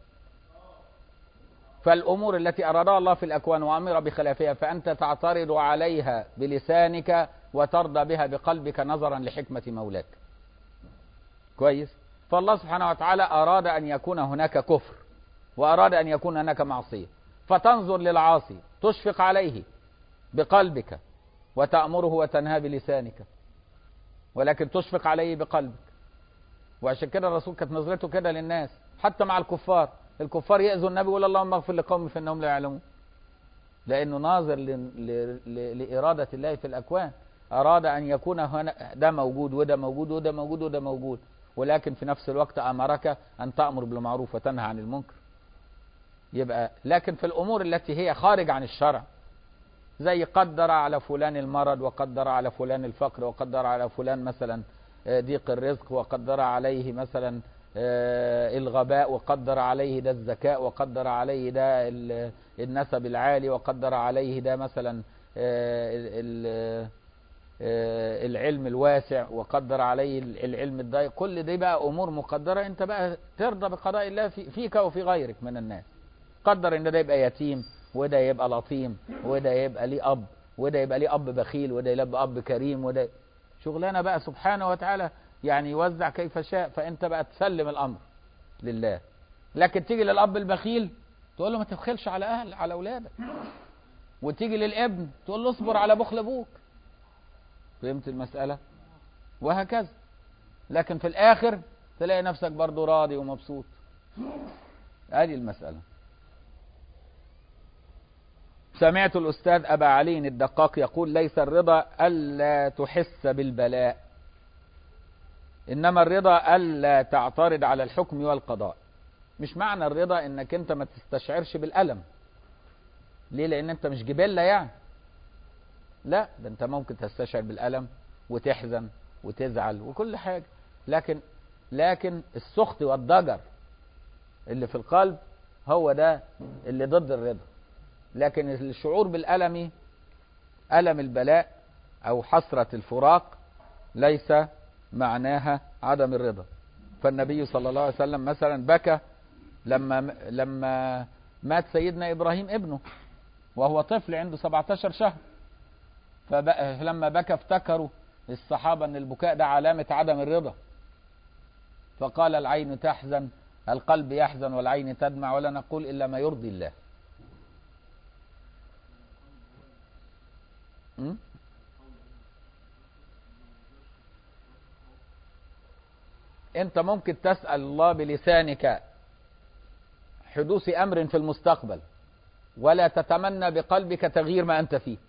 فالامور التي ارادها الله في الاكوان وامر بخلافها فانت تعترض عليها بلسانك وترضى بها بقلبك نظرا لحكمه مولاك كويس فالله سبحانه وتعالى اراد ان يكون هناك كفر واراد ان يكون هناك معصيه فتنظر للعاصي تشفق عليه بقلبك وتامره وتنهى بلسانك ولكن تشفق عليه بقلبك وعشان كده الرسول كانت نظرته كده للناس حتى مع الكفار الكفار يأذوا النبي يقول اللهم اغفر لقومي فإنهم لا يعلمون لأنه ناظر ل... ل... ل... لإرادة الله في الأكوان أراد أن يكون هنا ده موجود وده موجود وده موجود وده موجود ولكن في نفس الوقت أمرك أن تأمر بالمعروف وتنهى عن المنكر يبقى لكن في الأمور التي هي خارج عن الشرع زي قدر على فلان المرض وقدر على فلان الفقر وقدر على فلان مثلا ضيق الرزق وقدر عليه مثلا الغباء وقدر عليه ده الذكاء وقدر عليه ده النسب العالي وقدر عليه ده مثلا العلم الواسع وقدر عليه العلم الضيق كل دي بقى امور مقدره انت بقى ترضى بقضاء الله فيك وفي غيرك من الناس قدر ان ده يبقى يتيم وده يبقى لطيم وده يبقى ليه اب وده يبقى ليه اب بخيل وده يبقى اب كريم وده شغلانه بقى سبحانه وتعالى يعني يوزع كيف شاء فانت بقى تسلم الامر لله لكن تيجي للاب البخيل تقول له ما تبخلش على اهل على اولادك وتيجي للابن تقول له اصبر على بخل ابوك فهمت المساله وهكذا لكن في الاخر تلاقي نفسك برضه راضي ومبسوط هذه المساله سمعت الأستاذ أبا علي الدقاق يقول ليس الرضا ألا تحس بالبلاء إنما الرضا ألا تعترض على الحكم والقضاء مش معنى الرضا إنك أنت ما تستشعرش بالألم ليه لأن أنت مش جبلة يعني لا ده أنت ممكن تستشعر بالألم وتحزن وتزعل وكل حاجة لكن لكن السخط والضجر اللي في القلب هو ده اللي ضد الرضا لكن الشعور بالألم ألم البلاء أو حسرة الفراق ليس معناها عدم الرضا فالنبي صلى الله عليه وسلم مثلا بكى لما لما مات سيدنا إبراهيم ابنه وهو طفل عنده 17 شهر فلما بكى افتكروا الصحابة أن البكاء ده علامة عدم الرضا فقال العين تحزن القلب يحزن والعين تدمع ولا نقول إلا ما يرضي الله م? انت ممكن تسأل الله بلسانك حدوث امر في المستقبل ولا تتمنى بقلبك تغيير ما انت فيه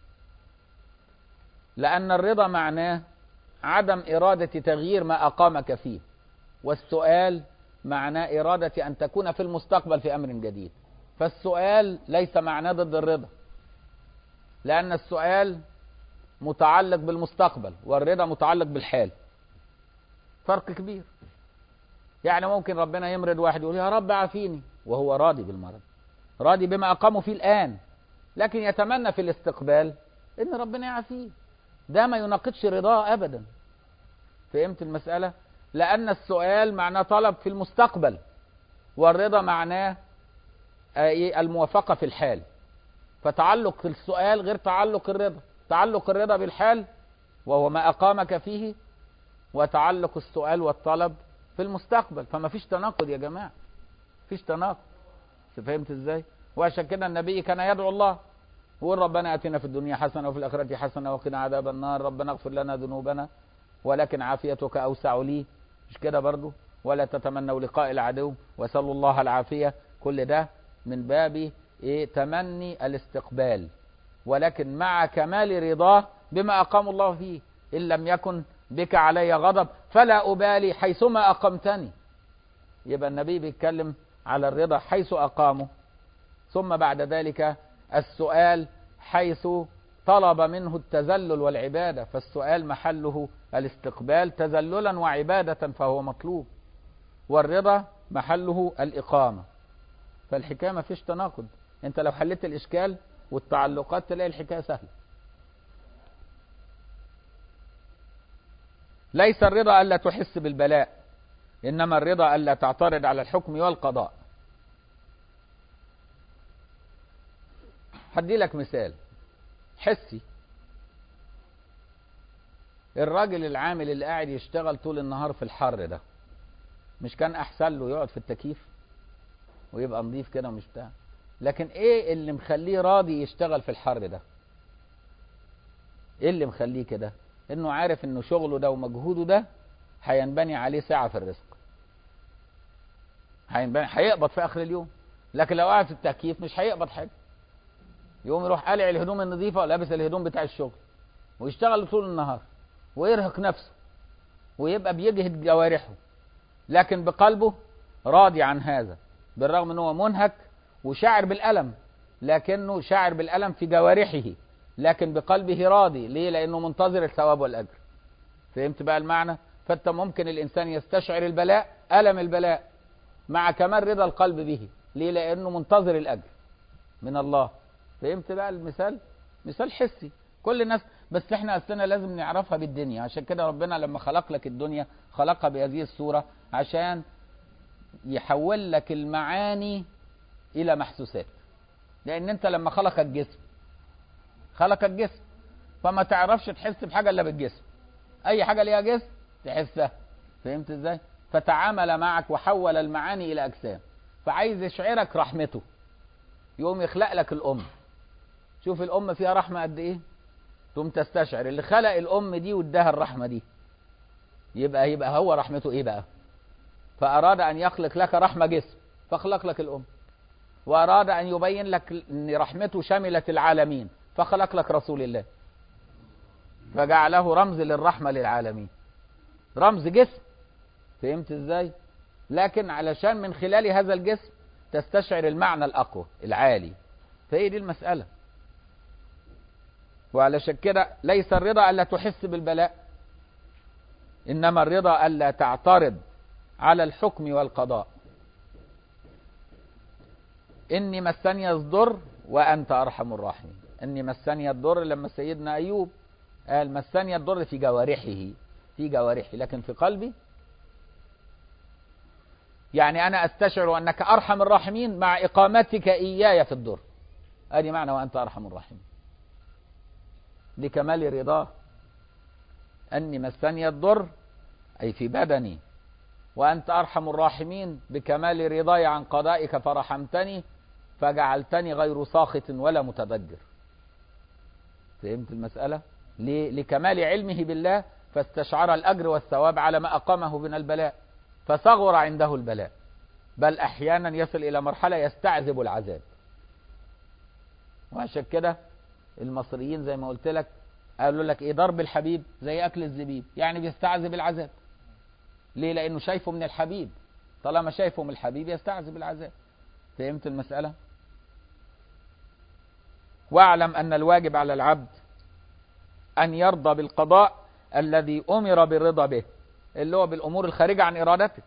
لان الرضا معناه عدم اراده تغيير ما اقامك فيه والسؤال معناه اراده ان تكون في المستقبل في امر جديد فالسؤال ليس معناه ضد الرضا لأن السؤال متعلق بالمستقبل والرضا متعلق بالحال فرق كبير يعني ممكن ربنا يمرض واحد يقول يا رب عافيني وهو راضي بالمرض راضي بما أقامه فيه الآن لكن يتمنى في الاستقبال إن ربنا يعافيه ده ما يناقضش رضاه أبدا فهمت المسألة لأن السؤال معناه طلب في المستقبل والرضا معناه الموافقة في الحال فتعلق السؤال غير تعلق الرضا تعلق الرضا بالحال وهو ما أقامك فيه وتعلق السؤال والطلب في المستقبل فما فيش تناقض يا جماعة فيش تناقض فهمت ازاي وعشان كده النبي كان يدعو الله يقول ربنا اتنا في الدنيا حسنه وفي الاخره حسنه وقنا عذاب النار ربنا اغفر لنا ذنوبنا ولكن عافيتك اوسع لي مش كده برضو ولا تتمنوا لقاء العدو وسلوا الله العافيه كل ده من باب ايه تمني الاستقبال ولكن مع كمال رضاه بما اقام الله فيه ان لم يكن بك علي غضب فلا ابالي حيثما اقمتني يبقى النبي بيتكلم على الرضا حيث اقامه ثم بعد ذلك السؤال حيث طلب منه التذلل والعبادة فالسؤال محله الاستقبال تذللا وعبادة فهو مطلوب والرضا محله الإقامة فالحكاية ما فيش تناقض انت لو حليت الإشكال والتعلقات تلاقي الحكاية سهلة ليس الرضا ألا تحس بالبلاء إنما الرضا ألا تعترض على الحكم والقضاء هدي لك مثال حسي الراجل العامل اللي قاعد يشتغل طول النهار في الحر ده مش كان احسن له يقعد في التكييف ويبقى نظيف كده ومش بتاع لكن ايه اللي مخليه راضي يشتغل في الحر ده ايه اللي مخليه كده انه عارف انه شغله ده ومجهوده ده هينبني عليه ساعة في الرزق هينبني هيقبض في اخر اليوم لكن لو قاعد في التكييف مش هيقبض حاجة يقوم يروح قلع الهدوم النظيفة ولابس الهدوم بتاع الشغل ويشتغل طول النهار ويرهق نفسه ويبقى بيجهد جوارحه لكن بقلبه راضي عن هذا بالرغم ان هو منهك وشاعر بالألم لكنه شاعر بالألم في جوارحه لكن بقلبه راضي ليه لأنه منتظر الثواب والأجر فهمت بقى المعنى فانت ممكن الإنسان يستشعر البلاء ألم البلاء مع كمال رضا القلب به ليه لأنه منتظر الأجر من الله فهمت بقى المثال مثال حسي كل الناس بس احنا اصلنا لازم نعرفها بالدنيا عشان كده ربنا لما خلق لك الدنيا خلقها بهذه الصورة عشان يحول لك المعاني الى محسوسات لان انت لما خلق الجسم خلق الجسم فما تعرفش تحس بحاجة الا بالجسم اي حاجة ليها جسم تحسها فهمت ازاي فتعامل معك وحول المعاني الى اجسام فعايز يشعرك رحمته يقوم يخلق لك الام شوف الام فيها رحمة قد ايه تقوم تستشعر اللي خلق الام دي واداها الرحمة دي يبقى يبقى هو رحمته ايه بقى فاراد ان يخلق لك رحمة جسم فخلق لك الام واراد ان يبين لك ان رحمته شملت العالمين فخلق لك رسول الله فجعله رمز للرحمة للعالمين رمز جسم فهمت ازاي لكن علشان من خلال هذا الجسم تستشعر المعنى الاقوى العالي فهي دي المسألة وعلشان كده ليس الرضا ألا تحس بالبلاء إنما الرضا ألا تعترض على الحكم والقضاء إني مسني الضر وأنت أرحم الراحمين إني مسني الضر لما سيدنا أيوب قال مسني الضر في جوارحه في جوارحي لكن في قلبي يعني أنا أستشعر أنك أرحم الراحمين مع إقامتك إياي في الضر أدي معنى وأنت أرحم الراحمين لكمال رضاه أني مسني الضر أي في بدني وأنت أرحم الراحمين بكمال رضاي عن قضائك فرحمتني فجعلتني غير ساخط ولا متضجر فهمت المسألة ليه؟ لكمال علمه بالله فاستشعر الأجر والثواب على ما أقامه من البلاء فصغر عنده البلاء بل أحيانا يصل إلى مرحلة يستعذب العذاب وعشان كده المصريين زي ما قلت لك قالوا لك ايه ضرب الحبيب زي اكل الزبيب يعني بيستعذب العذاب ليه لانه شايفه من الحبيب طالما شايفه من الحبيب يستعذب العذاب فهمت المسألة واعلم ان الواجب على العبد ان يرضى بالقضاء الذي امر بالرضا به اللي هو بالامور الخارجة عن ارادتك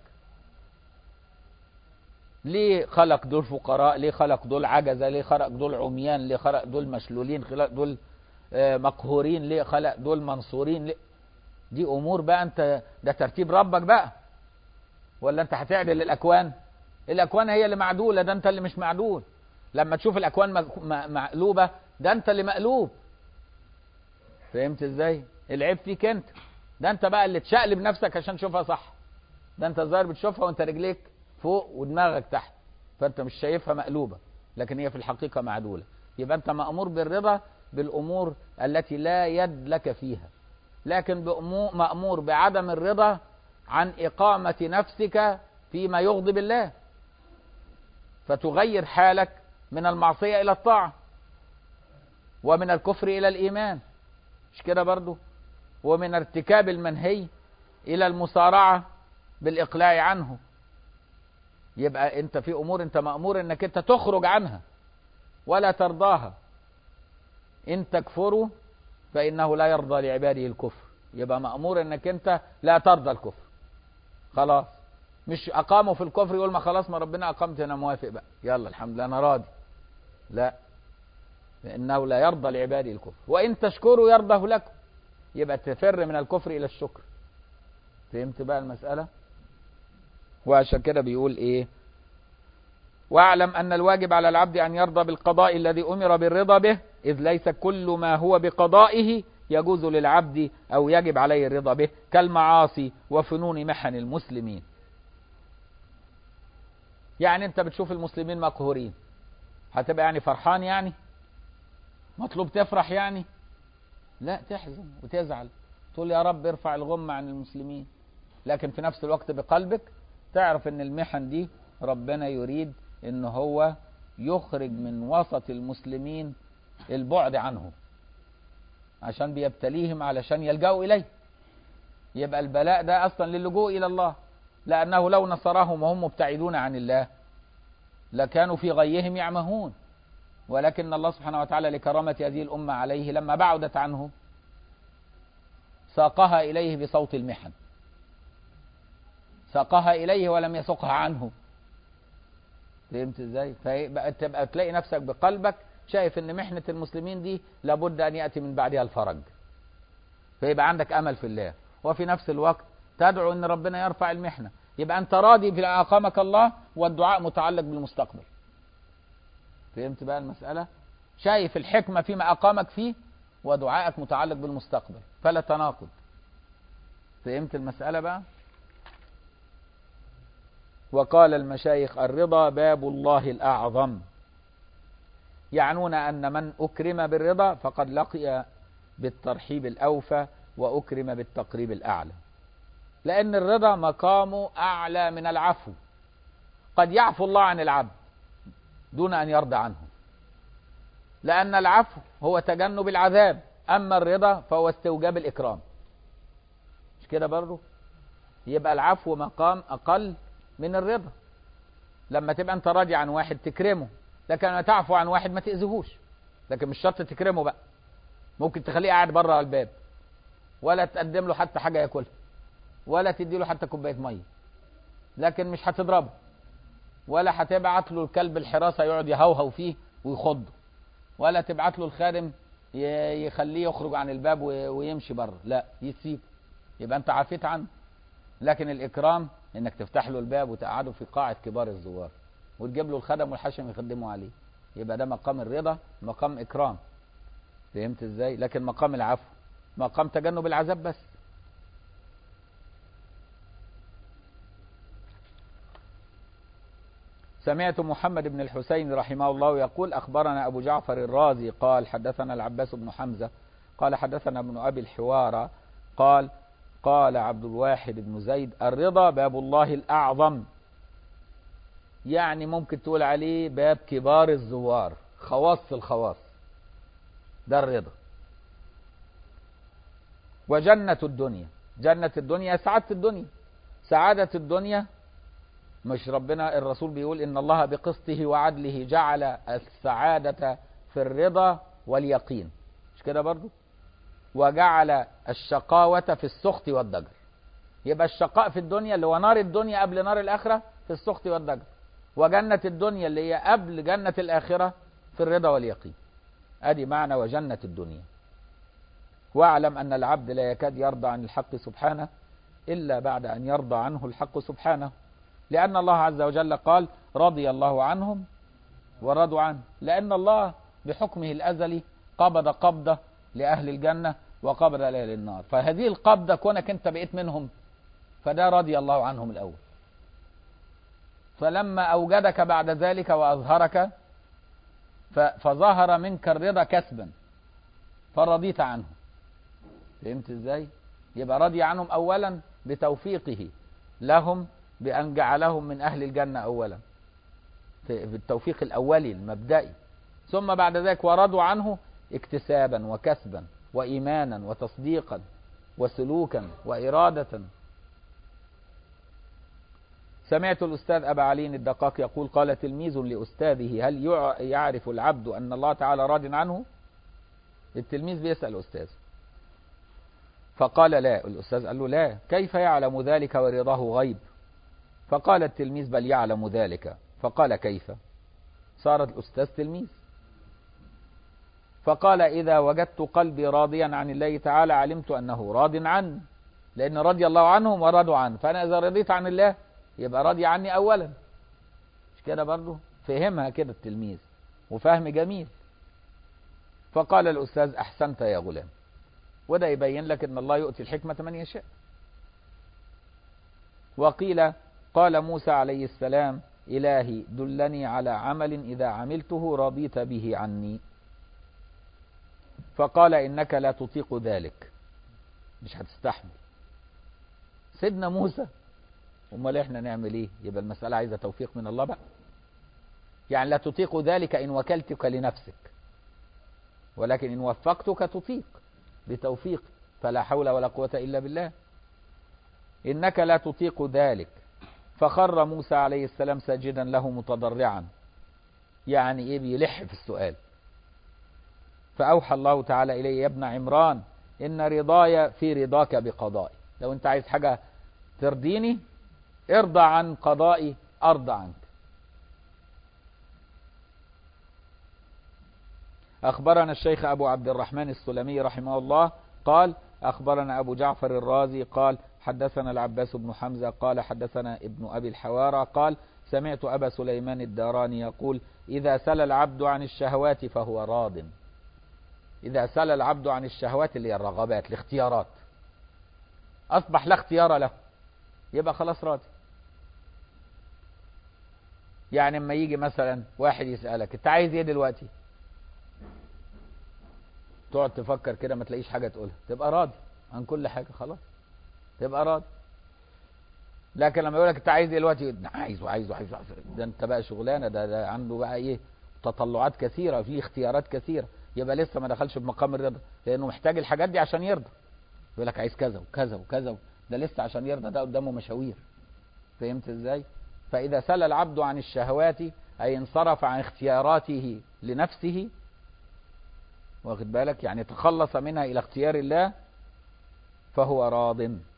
ليه خلق دول فقراء ليه خلق دول عجزة ليه خلق دول عميان ليه خلق دول مشلولين خلق دول مقهورين ليه خلق دول منصورين ليه دي امور بقى انت ده ترتيب ربك بقى ولا انت هتعدل الاكوان الاكوان هي اللي معدولة ده انت اللي مش معدول لما تشوف الاكوان مقلوبة ده انت اللي مقلوب فهمت ازاي العيب فيك انت ده انت بقى اللي تشقلب نفسك عشان تشوفها صح ده انت الظاهر بتشوفها وانت رجليك فوق ودماغك تحت فانت مش شايفها مقلوبة لكن هي في الحقيقة معدولة يبقى أنت مأمور بالرضا بالأمور التي لا يد لك فيها لكن بأمو- مأمور بعدم الرضا عن إقامة نفسك فيما يغضب الله فتغير حالك من المعصية إلى الطاعة ومن الكفر إلى الإيمان مش كده برضو ومن ارتكاب المنهي إلى المسارعة بالإقلاع عنه يبقى أنت في أمور أنت مأمور أنك أنت تخرج عنها ولا ترضاها إن تكفروا فإنه لا يرضى لعباده الكفر يبقى مأمور أنك أنت لا ترضى الكفر خلاص مش أقاموا في الكفر يقول ما خلاص ما ربنا أقامت أنا موافق بقى يلا الحمد لله أنا راضي لا فإنه لا يرضى لعباده الكفر وإن تشكروا يرضه لكم يبقى تفر من الكفر إلى الشكر فهمت بقى المسألة وعشان كده بيقول إيه واعلم أن الواجب على العبد أن يرضى بالقضاء الذي أمر بالرضا به إذ ليس كل ما هو بقضائه يجوز للعبد أو يجب عليه الرضا به كالمعاصي وفنون محن المسلمين يعني أنت بتشوف المسلمين مقهورين هتبقى يعني فرحان يعني مطلوب تفرح يعني لا تحزن وتزعل تقول يا رب ارفع الغمة عن المسلمين لكن في نفس الوقت بقلبك تعرف ان المحن دي ربنا يريد ان هو يخرج من وسط المسلمين البعد عنه عشان بيبتليهم علشان يلجأوا إليه يبقى البلاء ده أصلا للجوء إلى الله لأنه لو نصرهم وهم مبتعدون عن الله لكانوا في غيهم يعمهون ولكن الله سبحانه وتعالى لكرامة هذه الأمة عليه لما بعدت عنه ساقها إليه بصوت المحن ساقها إليه ولم يسقها عنه فهمت ازاي؟ فيبقى تبقى تلاقي نفسك بقلبك شايف ان محنة المسلمين دي لابد ان يأتي من بعدها الفرج فيبقى عندك امل في الله وفي نفس الوقت تدعو ان ربنا يرفع المحنة يبقى انت راضي بما اقامك الله والدعاء متعلق بالمستقبل فهمت بقى المسألة شايف الحكمة فيما اقامك فيه ودعائك متعلق بالمستقبل فلا تناقض فهمت المسألة بقى وقال المشايخ الرضا باب الله الأعظم يعنون أن من أكرم بالرضا فقد لقي بالترحيب الأوفى وأكرم بالتقريب الأعلى لأن الرضا مقامه أعلى من العفو قد يعفو الله عن العبد دون أن يرضى عنه لأن العفو هو تجنب العذاب أما الرضا فهو استوجاب الإكرام مش كده برضه يبقى العفو مقام أقل من الرضا لما تبقى أنت راضي عن واحد تكرمه لكن لما تعفو عن واحد ما تأذيهوش لكن مش شرط تكرمه بقى ممكن تخليه قاعد بره على الباب ولا تقدم له حتى حاجة ياكلها ولا تدي له حتى كوباية مية لكن مش هتضربه ولا هتبعت له الكلب الحراسة يقعد يهوهو فيه ويخضه ولا تبعت له الخادم ي- يخليه يخرج عن الباب و- ويمشي بره لا يسيب يبقى انت عافيت عنه لكن الإكرام إنك تفتح له الباب وتقعده في قاعة كبار الزوار وتجيب له الخدم والحشم يخدموا عليه يبقى ده مقام الرضا مقام إكرام فهمت إزاي لكن مقام العفو مقام تجنب العذاب بس سمعت محمد بن الحسين رحمه الله يقول أخبرنا أبو جعفر الرازي قال حدثنا العباس بن حمزة قال حدثنا ابن أبي الحوارى قال قال عبد الواحد بن زيد الرضا باب الله الأعظم يعني ممكن تقول عليه باب كبار الزوار خواص الخواص ده الرضا وجنة الدنيا جنة الدنيا سعادة الدنيا سعادة الدنيا مش ربنا الرسول بيقول إن الله بقسطه وعدله جعل السعادة في الرضا واليقين مش كده برضو وجعل الشقاوة في السخط والضجر يبقى الشقاء في الدنيا اللي هو نار الدنيا قبل نار الآخرة في السخط والضجر وجنة الدنيا اللي هي قبل جنة الآخرة في الرضا واليقين ادي معنى وجنة الدنيا واعلم أن العبد لا يكاد يرضى عن الحق سبحانه إلا بعد أن يرضى عنه الحق سبحانه لأن الله عز وجل قال رضي الله عنهم ورضوا عنه لأن الله بحكمه الأزلي قبض قبضة لأهل الجنة وقبض لأهل النار فهذه القبضة كونك أنت بقيت منهم فده رضي الله عنهم الأول فلما أوجدك بعد ذلك وأظهرك ف- فظهر منك الرضا كسبا فرضيت عنه فهمت ازاي يبقى رضي عنهم اولا بتوفيقه لهم بان جعلهم من اهل الجنه اولا في بالتوفيق الاولي المبدئي ثم بعد ذلك ورضوا عنه اكتسابا وكسبا وايمانا وتصديقا وسلوكا واراده سمعت الأستاذ أبا علي الدقاق يقول قال تلميذ لأستاذه هل يع- يعرف العبد أن الله تعالى راض عنه التلميذ بيسأل أستاذ فقال لا الأستاذ قال له لا كيف يعلم ذلك ورضاه غيب فقال التلميذ بل يعلم ذلك فقال كيف صار الأستاذ تلميذ فقال إذا وجدت قلبي راضيا عن الله تعالى علمت أنه راض عني لأن رضي الله عنهم ورضوا عنه فأنا إذا رضيت عن الله يبقى راضي عني أولا مش كده برضه فهمها كده التلميذ وفهم جميل فقال الأستاذ أحسنت يا غلام وده يبين لك أن الله يؤتي الحكمة من يشاء وقيل قال موسى عليه السلام إلهي دلني على عمل إذا عملته رضيت به عني فقال إنك لا تطيق ذلك مش هتستحمل سيدنا موسى امال احنا نعمل ايه يبقى المسألة عايزة توفيق من الله بقى يعني لا تطيق ذلك إن وكلتك لنفسك ولكن إن وفقتك تطيق بتوفيق فلا حول ولا قوة إلا بالله إنك لا تطيق ذلك فخر موسى عليه السلام ساجدا له متضرعا يعني إيه بيلح في السؤال فأوحى الله تعالى إليه يا ابن عمران إن رضاي في رضاك بقضائي لو أنت عايز حاجة ترضيني ارضى عن قضائي أرضى عنك أخبرنا الشيخ أبو عبد الرحمن السلمي رحمه الله قال أخبرنا أبو جعفر الرازي قال حدثنا العباس بن حمزة قال حدثنا ابن أبي الحوارى قال سمعت أبا سليمان الداراني يقول إذا سل العبد عن الشهوات فهو راض إذا سل العبد عن الشهوات اللي هي الرغبات الاختيارات أصبح لا اختيار له يبقى خلاص راضي يعني اما يجي مثلا واحد يسألك انت عايز ايه دلوقتي تقعد تفكر كده ما تلاقيش حاجة تقولها تبقى راضي عن كل حاجة خلاص تبقى راضي لكن لما يقول لك انت عايز ايه دلوقتي ده عايز وعايز وعايز وعايز. ده انت بقى شغلانه ده, ده عنده بقى ايه تطلعات كثيره في اختيارات كثيره يبقى لسه ما دخلش بمقام الرضا لانه محتاج الحاجات دي عشان يرضى يقول لك عايز كذا وكذا وكذا ده لسه عشان يرضى ده قدامه مشاوير فهمت ازاي فاذا سل العبد عن الشهوات اي انصرف عن اختياراته لنفسه واخد بالك يعني تخلص منها الى اختيار الله فهو راض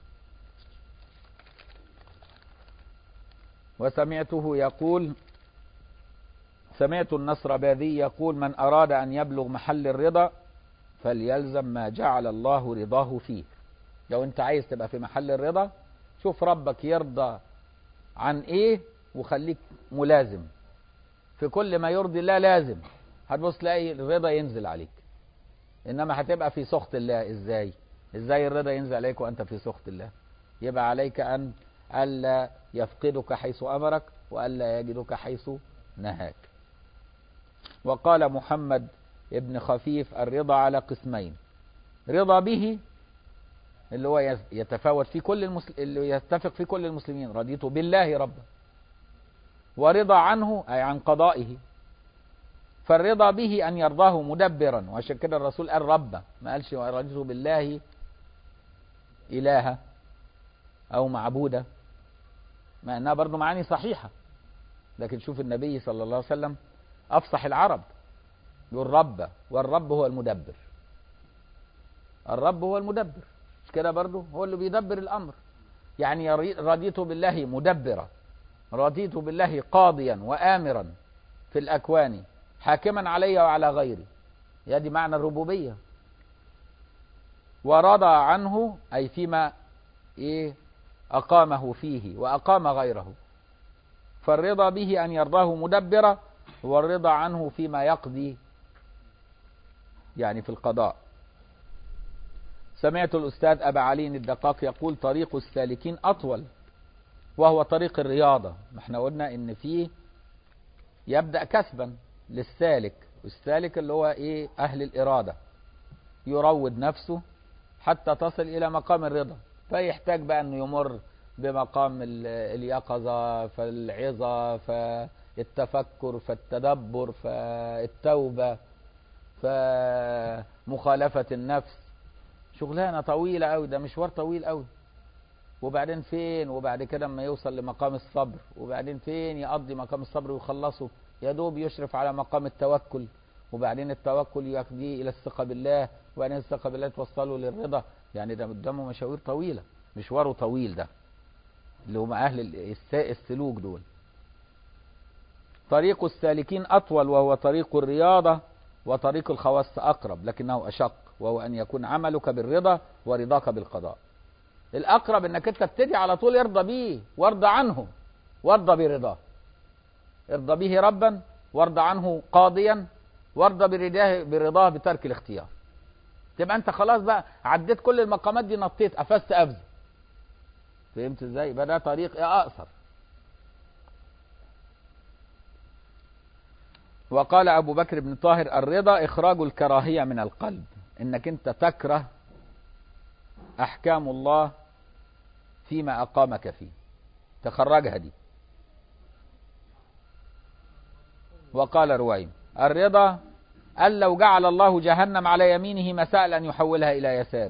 وسمعته يقول سمعت النصر باذي يقول من أراد أن يبلغ محل الرضا فليلزم ما جعل الله رضاه فيه لو أنت عايز تبقى في محل الرضا شوف ربك يرضى عن إيه وخليك ملازم في كل ما يرضي الله لازم هتبص تلاقي الرضا ينزل عليك إنما هتبقى في سخط الله إزاي إزاي الرضا ينزل عليك وأنت في سخط الله يبقى عليك أن ألا يفقدك حيث أمرك وألا يجدك حيث نهاك وقال محمد ابن خفيف الرضا على قسمين رضا به اللي هو يتفاوت في كل المسل... اللي يتفق في كل المسلمين رضيت بالله ربا ورضا عنه أي عن قضائه فالرضا به أن يرضاه مدبرا وعشان كده الرسول قال ربا ما قالش رضيت بالله إلها أو معبودة مع أنها برضو معاني صحيحة لكن شوف النبي صلى الله عليه وسلم أفصح العرب يقول رب والرب هو المدبر الرب هو المدبر مش كده برضو هو اللي بيدبر الأمر يعني رضيت بالله مدبرا رضيت بالله قاضيا وآمرا في الأكوان حاكما علي وعلى غيري يا دي معنى الربوبية ورضى عنه أي فيما إيه أقامه فيه وأقام غيره فالرضا به أن يرضاه مدبرا والرضا عنه فيما يقضي يعني في القضاء سمعت الأستاذ أبا علي الدقاق يقول طريق السالكين أطول وهو طريق الرياضة ما احنا قلنا إن فيه يبدأ كسبا للسالك السالك اللي هو ايه اهل الاراده يروض نفسه حتى تصل الى مقام الرضا فيحتاج بقى انه يمر بمقام ال- اليقظه فالعظه فالتفكر فالتدبر فالتوبه فمخالفه النفس شغلانه طويله قوي ده مشوار طويل قوي وبعدين فين وبعد كده اما يوصل لمقام الصبر وبعدين فين يقضي مقام الصبر ويخلصه يا دوب يشرف على مقام التوكل وبعدين التوكل يقضيه الى الثقه بالله وبعدين الثقه بالله توصله للرضا يعني ده قدامه مشاوير طويله مشواره طويل ده اللي هم اهل الس- السلوك دول طريق السالكين اطول وهو طريق الرياضه وطريق الخواص اقرب لكنه اشق وهو ان يكون عملك بالرضا ورضاك بالقضاء الاقرب انك انت تبتدي على طول ارضى بيه وارضى عنه وارضى برضاه ارضى به ربا وارضى عنه قاضيا وارضى برضاه برضاه بترك الاختيار تبقى انت خلاص بقى عديت كل المقامات دي نطيت قفزت قفزه فهمت ازاي يبقى ده طريق اقصر وقال ابو بكر بن طاهر الرضا اخراج الكراهيه من القلب انك انت تكره احكام الله فيما اقامك فيه تخرجها دي وقال رويم الرضا أن لو جعل الله جهنم على يمينه ما سأل أن يحولها إلى يساره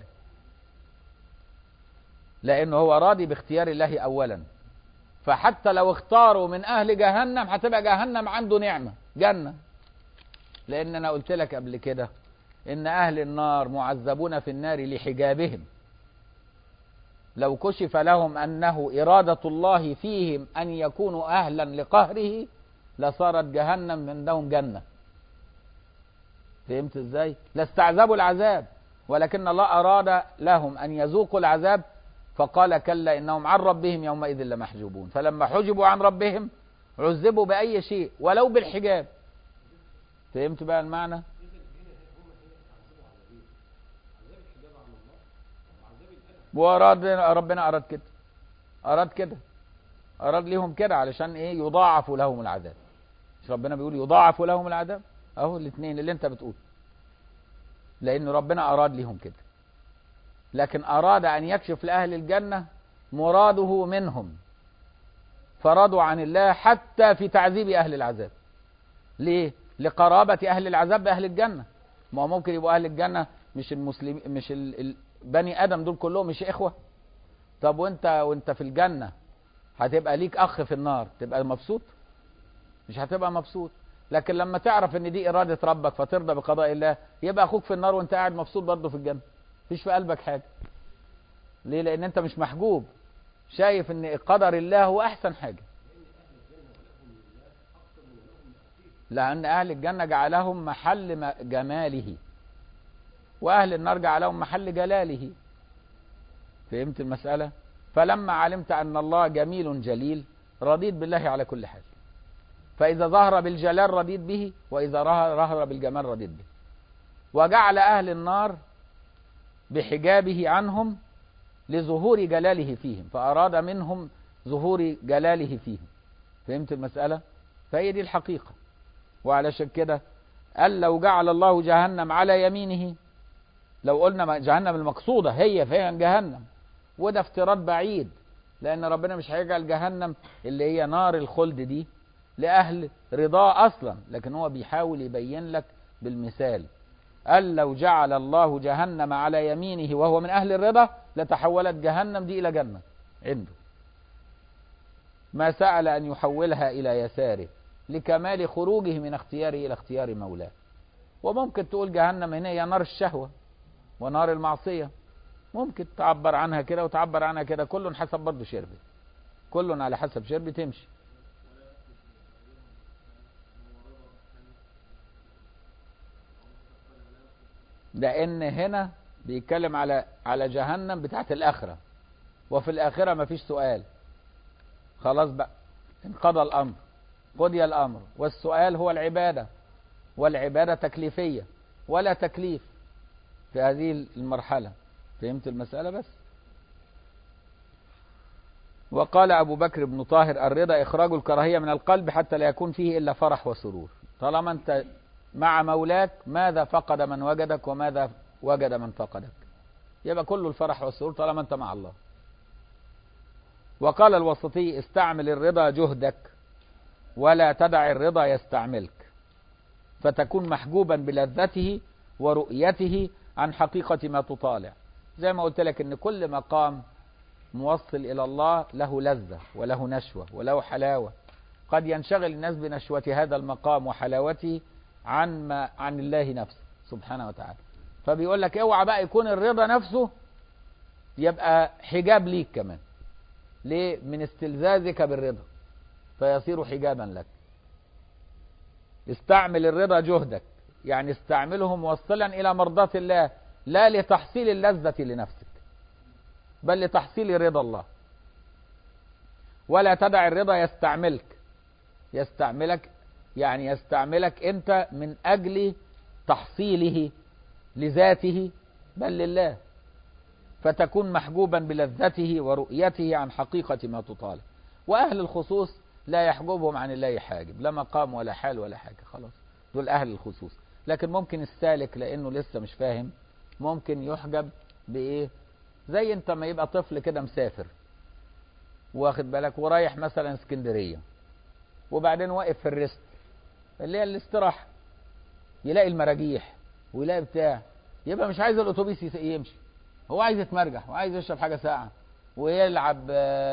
لأنه هو راضي باختيار الله أولا فحتى لو اختاروا من أهل جهنم هتبقى جهنم عنده نعمة جنة لأن أنا قلت لك قبل كده إن أهل النار معذبون في النار لحجابهم لو كشف لهم أنه إرادة الله فيهم أن يكونوا أهلا لقهره لصارت جهنم عندهم جنة فهمت ازاي لاستعذبوا العذاب ولكن الله أراد لهم أن يذوقوا العذاب فقال كلا إنهم عن ربهم يومئذ لمحجوبون فلما حجبوا عن ربهم عذبوا بأي شيء ولو بالحجاب فهمت بقى المعنى وأراد ربنا أراد كده أراد كده أراد ليهم كده علشان إيه يضاعف لهم العذاب مش ربنا بيقول يضاعف لهم العذاب أهو الاثنين اللي أنت بتقول لأن ربنا أراد ليهم كده لكن أراد أن يكشف لأهل الجنة مراده منهم فرضوا عن الله حتى في تعذيب أهل العذاب ليه؟ لقرابة أهل العذاب بأهل الجنة ما هو ممكن يبقوا أهل الجنة مش المسلمين مش ال... ال... بني آدم دول كلهم مش إخوة طب وأنت وأنت في الجنة هتبقى ليك أخ في النار تبقى مبسوط مش هتبقى مبسوط لكن لما تعرف ان دي إرادة ربك فترضى بقضاء الله يبقى أخوك في النار وأنت قاعد مبسوط برضه في الجنة مفيش في قلبك حاجة ليه لأن أنت مش محجوب شايف ان قدر الله هو أحسن حاجة لأن أهل الجنة جعلهم محل جماله وأهل النار جعلهم محل جلاله فهمت المسألة فلما علمت أن الله جميل جليل رضيت بالله على كل حال فإذا ظهر بالجلال رضيت به وإذا ظهر بالجمال رضيت به وجعل أهل النار بحجابه عنهم لظهور جلاله فيهم فأراد منهم ظهور جلاله فيهم فهمت المسألة فهي دي الحقيقة وعلشان كده قال لو جعل الله جهنم على يمينه لو قلنا جهنم المقصودة هي فعلا جهنم وده افتراض بعيد لأن ربنا مش هيجعل جهنم اللي هي نار الخلد دي لأهل رضاه أصلا لكن هو بيحاول يبين لك بالمثال قال لو جعل الله جهنم على يمينه وهو من أهل الرضا لتحولت جهنم دي إلى جنة عنده ما سأل أن يحولها إلى يساره لكمال خروجه من اختياره إلى اختيار مولاه وممكن تقول جهنم هنا هي نار الشهوة ونار المعصية ممكن تعبر عنها كده وتعبر عنها كده كل حسب برضه شربه كل على حسب شربه تمشي لأن هنا بيتكلم على على جهنم بتاعت الآخرة وفي الآخرة مفيش سؤال خلاص بقى انقضى الأمر قضي الأمر والسؤال هو العبادة والعبادة تكليفية ولا تكليف في هذه المرحلة فهمت المسألة بس وقال أبو بكر بن طاهر الرضا إخراج الكراهية من القلب حتى لا يكون فيه إلا فرح وسرور طالما أنت مع مولاك ماذا فقد من وجدك وماذا وجد من فقدك يبقى كله الفرح والسرور طالما انت مع الله وقال الوسطي استعمل الرضا جهدك ولا تدع الرضا يستعملك فتكون محجوبا بلذته ورؤيته عن حقيقة ما تطالع زي ما قلت لك ان كل مقام موصل الى الله له لذة وله نشوة وله حلاوة قد ينشغل الناس بنشوة هذا المقام وحلاوته عن ما عن الله نفسه سبحانه وتعالى فبيقول لك اوعى بقى يكون الرضا نفسه يبقى حجاب ليك كمان ليه من استلذاذك بالرضا فيصير حجابا لك استعمل الرضا جهدك يعني استعمله موصلا الى مرضاة الله لا لتحصيل اللذة لنفسك بل لتحصيل رضا الله ولا تدع الرضا يستعملك يستعملك يعني يستعملك انت من اجل تحصيله لذاته بل لله فتكون محجوبا بلذته ورؤيته عن حقيقة ما تطالب وأهل الخصوص لا يحجبهم عن الله حاجب لا مقام ولا حال ولا حاجة خلاص دول أهل الخصوص لكن ممكن السالك لأنه لسه مش فاهم ممكن يحجب بإيه زي انت ما يبقى طفل كده مسافر واخد بالك ورايح مثلا اسكندرية وبعدين واقف في الريست اللي هي الاستراحة يلاقي المراجيح ويلاقي بتاع يبقى مش عايز الاتوبيس يمشي هو عايز يتمرجح وعايز يشرب حاجة ساقعة ويلعب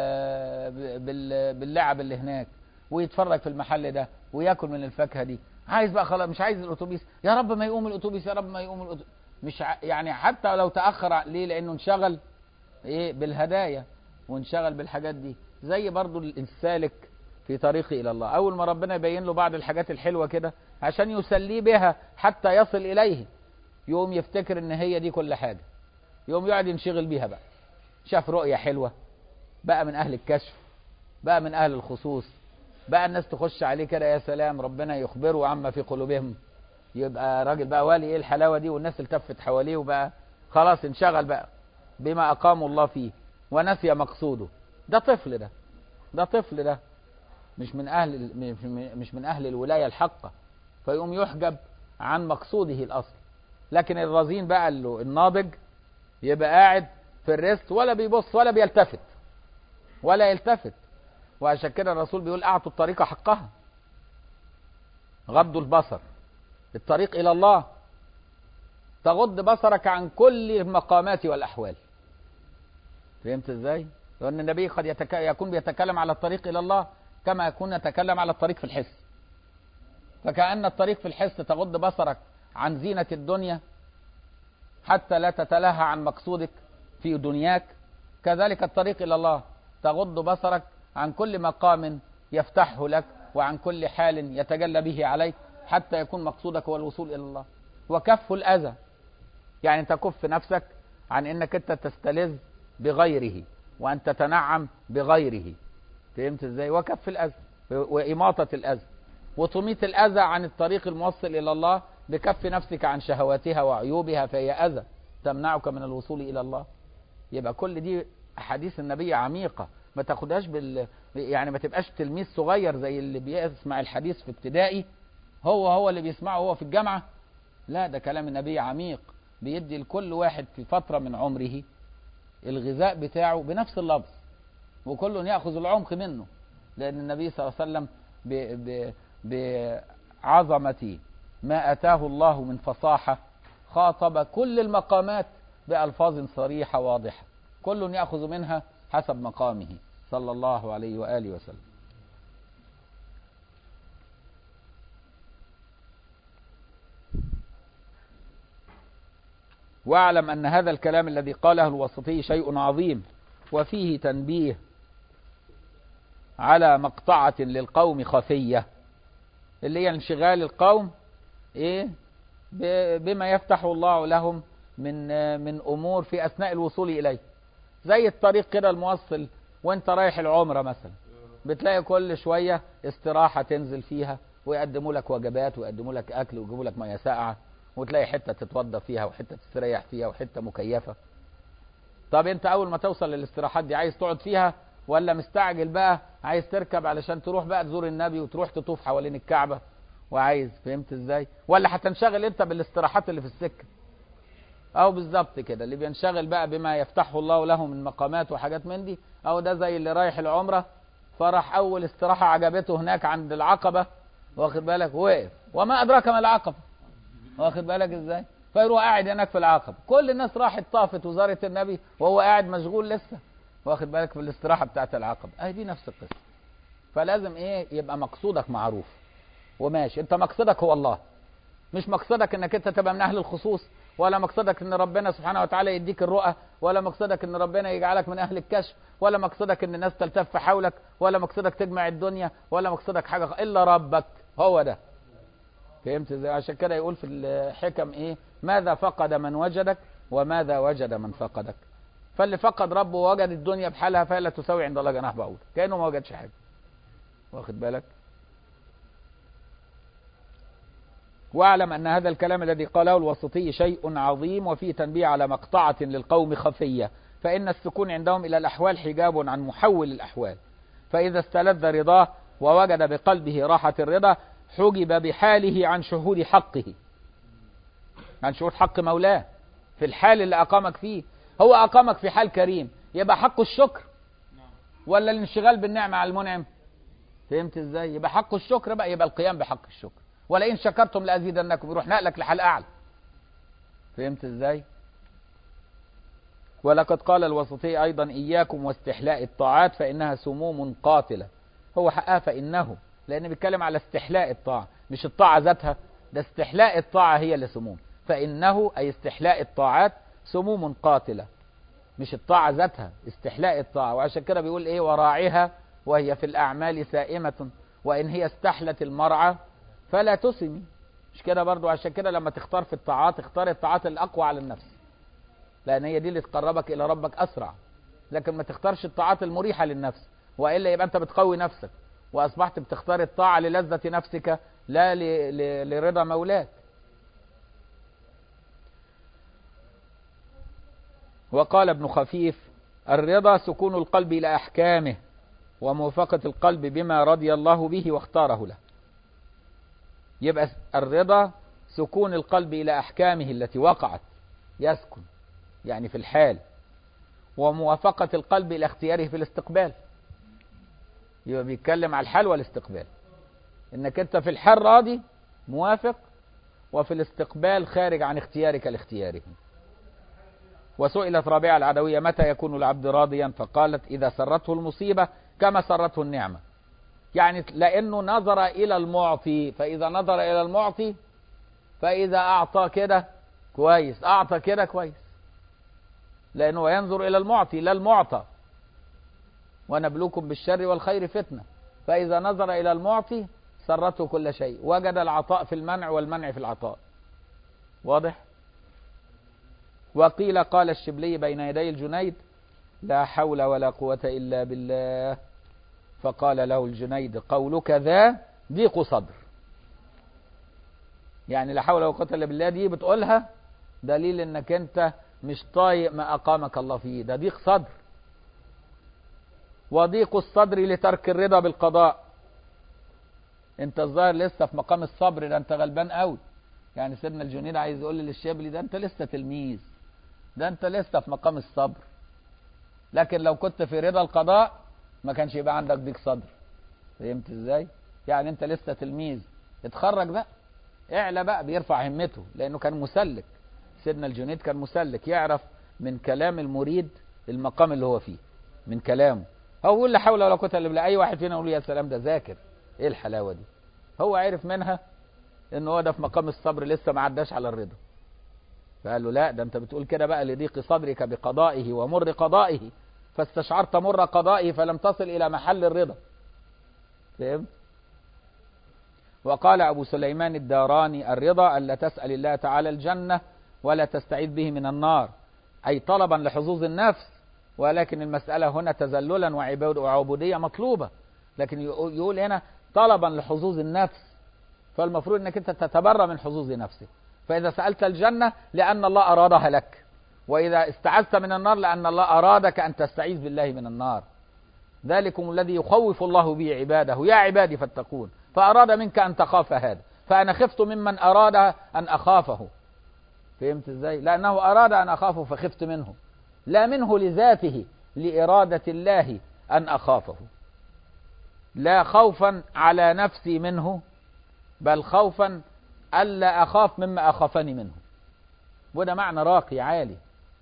باللعب اللي هناك ويتفرج في المحل ده وياكل من الفاكهة دي عايز بقى خلاص مش عايز الاتوبيس يا رب ما يقوم الاتوبيس يا رب ما يقوم الاتوبيس مش ع... يعني حتى لو تأخر ليه لانه انشغل ايه بالهدايا وانشغل بالحاجات دي زي برضو السالك في طريقه الى الله اول ما ربنا يبين له بعض الحاجات الحلوة كده عشان يسليه بها حتى يصل اليه يقوم يفتكر ان هي دي كل حاجة يقوم يقعد ينشغل بيها بقى شاف رؤية حلوة بقى من اهل الكشف بقى من اهل الخصوص بقى الناس تخش عليه كده يا سلام ربنا يخبره عما في قلوبهم يبقى راجل بقى والي ايه الحلاوة دي والناس التفت حواليه وبقى خلاص انشغل بقى بما اقام الله فيه ونسي مقصوده ده طفل ده ده طفل ده مش من اهل مش من اهل الولاية الحقة فيقوم يحجب عن مقصوده الاصل لكن الرزين بقى الناضج يبقى قاعد في الريست ولا بيبص ولا بيلتفت ولا يلتفت وعشان كده الرسول بيقول اعطوا الطريق حقها غضوا البصر الطريق الى الله تغض بصرك عن كل المقامات والاحوال فهمت ازاي لان النبي قد يتك... يكون بيتكلم على الطريق الى الله كما يكون يتكلم على الطريق في الحس فكأن الطريق في الحس تغض بصرك عن زينة الدنيا حتى لا تتلهى عن مقصودك في دنياك كذلك الطريق إلى الله تغض بصرك عن كل مقام يفتحه لك وعن كل حال يتجلى به عليك حتى يكون مقصودك هو الوصول إلى الله وكف الأذى يعني تكف نفسك عن أنك أنت تستلذ بغيره وأن تتنعم بغيره فهمت ازاي وكف الأذى وإماطة الأذى وتميت الأذى عن الطريق الموصل إلى الله بكف نفسك عن شهواتها وعيوبها فهي أذى تمنعك من الوصول إلى الله يبقى كل دي أحاديث النبي عميقة ما تاخدهاش بال يعني ما تبقاش تلميذ صغير زي اللي بيسمع الحديث في ابتدائي هو هو اللي بيسمعه هو في الجامعة لا ده كلام النبي عميق بيدي لكل واحد في فترة من عمره الغذاء بتاعه بنفس اللفظ وكل يأخذ العمق منه لأن النبي صلى الله عليه وسلم ب... ب... بعظمة ما أتاه الله من فصاحة خاطب كل المقامات بألفاظ صريحة واضحة كل يأخذ منها حسب مقامه صلى الله عليه وآله وسلم واعلم أن هذا الكلام الذي قاله الوسطي شيء عظيم وفيه تنبيه على مقطعة للقوم خفية اللي هي انشغال القوم ايه بما يفتح الله لهم من من امور في اثناء الوصول اليه زي الطريق كده الموصل وانت رايح العمره مثلا بتلاقي كل شويه استراحه تنزل فيها ويقدموا لك وجبات ويقدموا لك اكل ويجيبوا لك ميه ساقعه وتلاقي حته تتوضى فيها وحته تستريح فيها وحته مكيفه طب انت اول ما توصل للاستراحات دي عايز تقعد فيها ولا مستعجل بقى عايز تركب علشان تروح بقى تزور النبي وتروح تطوف حوالين الكعبه وعايز فهمت ازاي ولا هتنشغل انت بالاستراحات اللي في السكه او بالظبط كده اللي بينشغل بقى بما يفتحه الله له من مقامات وحاجات من دي او ده زي اللي رايح العمره فراح اول استراحه عجبته هناك عند العقبه واخد بالك وقف وما ادراك ما العقبه واخد بالك ازاي فيروح قاعد هناك في العقبه كل الناس راحت طافت وزاره النبي وهو قاعد مشغول لسه واخد بالك في الاستراحه بتاعت العقبه اهي دي نفس القصه فلازم ايه يبقى مقصودك معروف وماشي انت مقصدك هو الله مش مقصدك انك انت تبقى من اهل الخصوص ولا مقصدك ان ربنا سبحانه وتعالى يديك الرؤى ولا مقصدك ان ربنا يجعلك من اهل الكشف ولا مقصدك ان الناس تلتف حولك ولا مقصدك تجمع الدنيا ولا مقصدك حاجه الا ربك هو ده فهمت ازاي عشان كده يقول في الحكم ايه ماذا فقد من وجدك وماذا وجد من فقدك فاللي فقد ربه ووجد الدنيا بحالها فهي لا تساوي عند الله جناح بعوض كانه ما وجدش حاجه واخد بالك واعلم ان هذا الكلام الذي قاله الوسطي شيء عظيم وفيه تنبيه على مقطعه للقوم خفيه فان السكون عندهم الى الاحوال حجاب عن محول الاحوال فاذا استلذ رضاه ووجد بقلبه راحه الرضا حجب بحاله عن شهود حقه عن شهود حق مولاه في الحال اللي اقامك فيه هو اقامك في حال كريم يبقى حقه الشكر ولا الانشغال بالنعمه على المنعم فهمت ازاي يبقى حقه الشكر بقى يبقى القيام بحق الشكر ولئن شكرتم لازيدنكم يروح نقلك لحال اعلى فهمت ازاي ولقد قال الوسطي ايضا اياكم واستحلاء الطاعات فانها سموم قاتله هو حقها فانه لان بيتكلم على استحلاء الطاعه مش الطاعه ذاتها ده استحلاء الطاعه هي اللي سموم فانه اي استحلاء الطاعات سموم قاتله مش الطاعه ذاتها استحلاء الطاعه وعشان كده بيقول ايه وراعها وهي في الاعمال سائمه وان هي استحلت المرعى فلا تسمي مش كده برضو عشان كده لما تختار في الطاعات اختار الطاعات الاقوى على النفس لان هي دي اللي تقربك الى ربك اسرع لكن ما تختارش الطاعات المريحه للنفس والا يبقى انت بتقوي نفسك واصبحت بتختار الطاعه للذه نفسك لا ل... ل... لرضا مولاك وقال ابن خفيف الرضا سكون القلب الى احكامه وموافقه القلب بما رضي الله به واختاره له يبقى الرضا سكون القلب الى احكامه التي وقعت يسكن يعني في الحال وموافقة القلب الى اختياره في الاستقبال يبقى بيتكلم على الحال والاستقبال انك انت في الحال راضي موافق وفي الاستقبال خارج عن اختيارك لاختياره وسئلت رابعة العدوية متى يكون العبد راضيا فقالت إذا سرته المصيبة كما سرته النعمة يعني لأنه نظر إلى المعطي فإذا نظر إلى المعطي فإذا أعطى كده كويس أعطى كده كويس لأنه ينظر إلى المعطي لا المعطى ونبلوكم بالشر والخير فتنة فإذا نظر إلى المعطي سرته كل شيء وجد العطاء في المنع والمنع في العطاء واضح وقيل قال الشبلي بين يدي الجنيد لا حول ولا قوة إلا بالله فقال له الجنيد قولك ذا ضيق صدر يعني لا حول ولا قوة إلا بالله دي بتقولها دليل انك انت مش طايق ما اقامك الله فيه ده ضيق صدر وضيق الصدر لترك الرضا بالقضاء انت الظاهر لسه في مقام الصبر ده انت غلبان قوي يعني سيدنا الجنيد عايز يقول للشبلي ده انت لسه تلميذ ده انت لسه في مقام الصبر لكن لو كنت في رضا القضاء ما كانش يبقى عندك ضيق صدر فهمت ازاي يعني انت لسه تلميذ اتخرج بقى اعلى بقى بيرفع همته لانه كان مسلك سيدنا الجنيد كان مسلك يعرف من كلام المريد المقام اللي هو فيه من كلامه هو يقول لا حول ولا قوه الا بالله اي واحد فينا يقول يا سلام ده ذاكر ايه الحلاوه دي هو عرف منها ان هو ده في مقام الصبر لسه ما عداش على الرضا فقال له لا ده انت بتقول كده بقى لضيق صدرك بقضائه ومر قضائه فاستشعرت مر قضائه فلم تصل الى محل الرضا فهمت وقال ابو سليمان الداراني الرضا الا تسال الله تعالى الجنه ولا تستعيذ به من النار اي طلبا لحظوظ النفس ولكن المساله هنا تذللا وعبوديه مطلوبه لكن يقول هنا طلبا لحظوظ النفس فالمفروض انك انت تتبرى من حظوظ نفسك فاذا سالت الجنه لان الله ارادها لك واذا استعذت من النار لان الله ارادك ان تستعيذ بالله من النار ذلكم الذي يخوف الله به عباده يا عبادي فاتقون فاراد منك ان تخاف هذا فأنا خفت ممن أراد أن أخافه فهمت ازاي لأنه أراد أن أخافه فخفت منه لا منه لذاته لإرادة الله أن أخافه لا خوفا على نفسي منه بل خوفا ألا أخاف مما أخافني منه وده معنى راقي عالي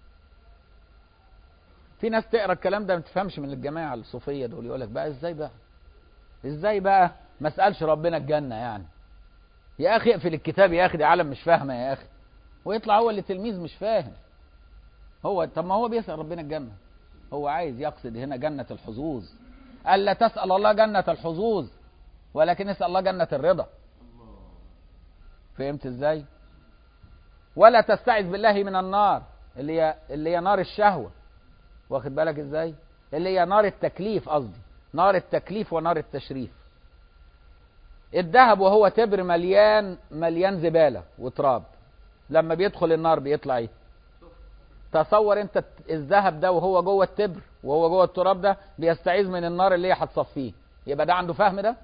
في ناس تقرا الكلام ده ما تفهمش من الجماعه الصوفيه دول يقول لك بقى ازاي بقى ازاي بقى ما اسالش ربنا الجنه يعني يا اخي اقفل الكتاب يا اخي دي عالم مش فاهمه يا اخي ويطلع هو اللي تلميذ مش فاهم هو طب ما هو بيسال ربنا الجنه هو عايز يقصد هنا جنه الحظوظ الا تسال الله جنه الحظوظ ولكن اسال الله جنه الرضا فهمت ازاي ولا تستعذ بالله من النار اللي هي اللي هي نار الشهوه واخد بالك ازاي اللي هي نار التكليف قصدي نار التكليف ونار التشريف الذهب وهو تبر مليان مليان زباله وتراب لما بيدخل النار بيطلع ايه تصور انت الذهب ده وهو جوه التبر وهو جوه التراب ده بيستعيذ من النار اللي هي هتصفيه يبقى ده عنده فهم ده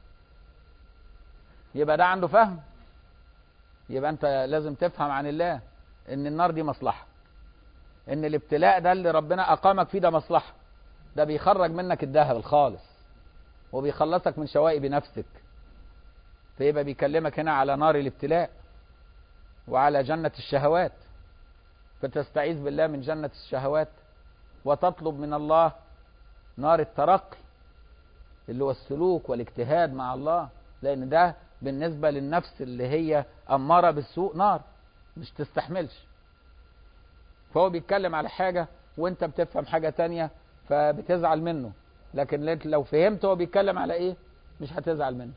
يبقى ده عنده فهم يبقى انت لازم تفهم عن الله ان النار دي مصلحه ان الابتلاء ده اللي ربنا اقامك فيه ده مصلحه ده بيخرج منك الذهب الخالص وبيخلصك من شوائب نفسك فيبقى بيكلمك هنا على نار الابتلاء وعلى جنة الشهوات فتستعيذ بالله من جنة الشهوات وتطلب من الله نار الترقي اللي هو السلوك والاجتهاد مع الله لأن ده بالنسبة للنفس اللي هي أمارة بالسوء نار مش تستحملش فهو بيتكلم على حاجة وانت بتفهم حاجة تانية فبتزعل منه لكن لو فهمت هو بيتكلم على ايه مش هتزعل منه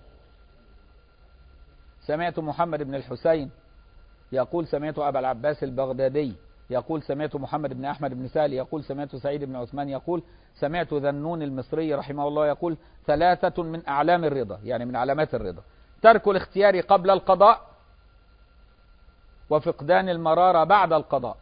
سمعت محمد بن الحسين يقول سمعت أبا العباس البغدادي يقول سمعت محمد بن أحمد بن سهل يقول سمعت سعيد بن عثمان يقول سمعت ذنون المصري رحمه الله يقول ثلاثة من أعلام الرضا يعني من علامات الرضا ترك الاختيار قبل القضاء وفقدان المرارة بعد القضاء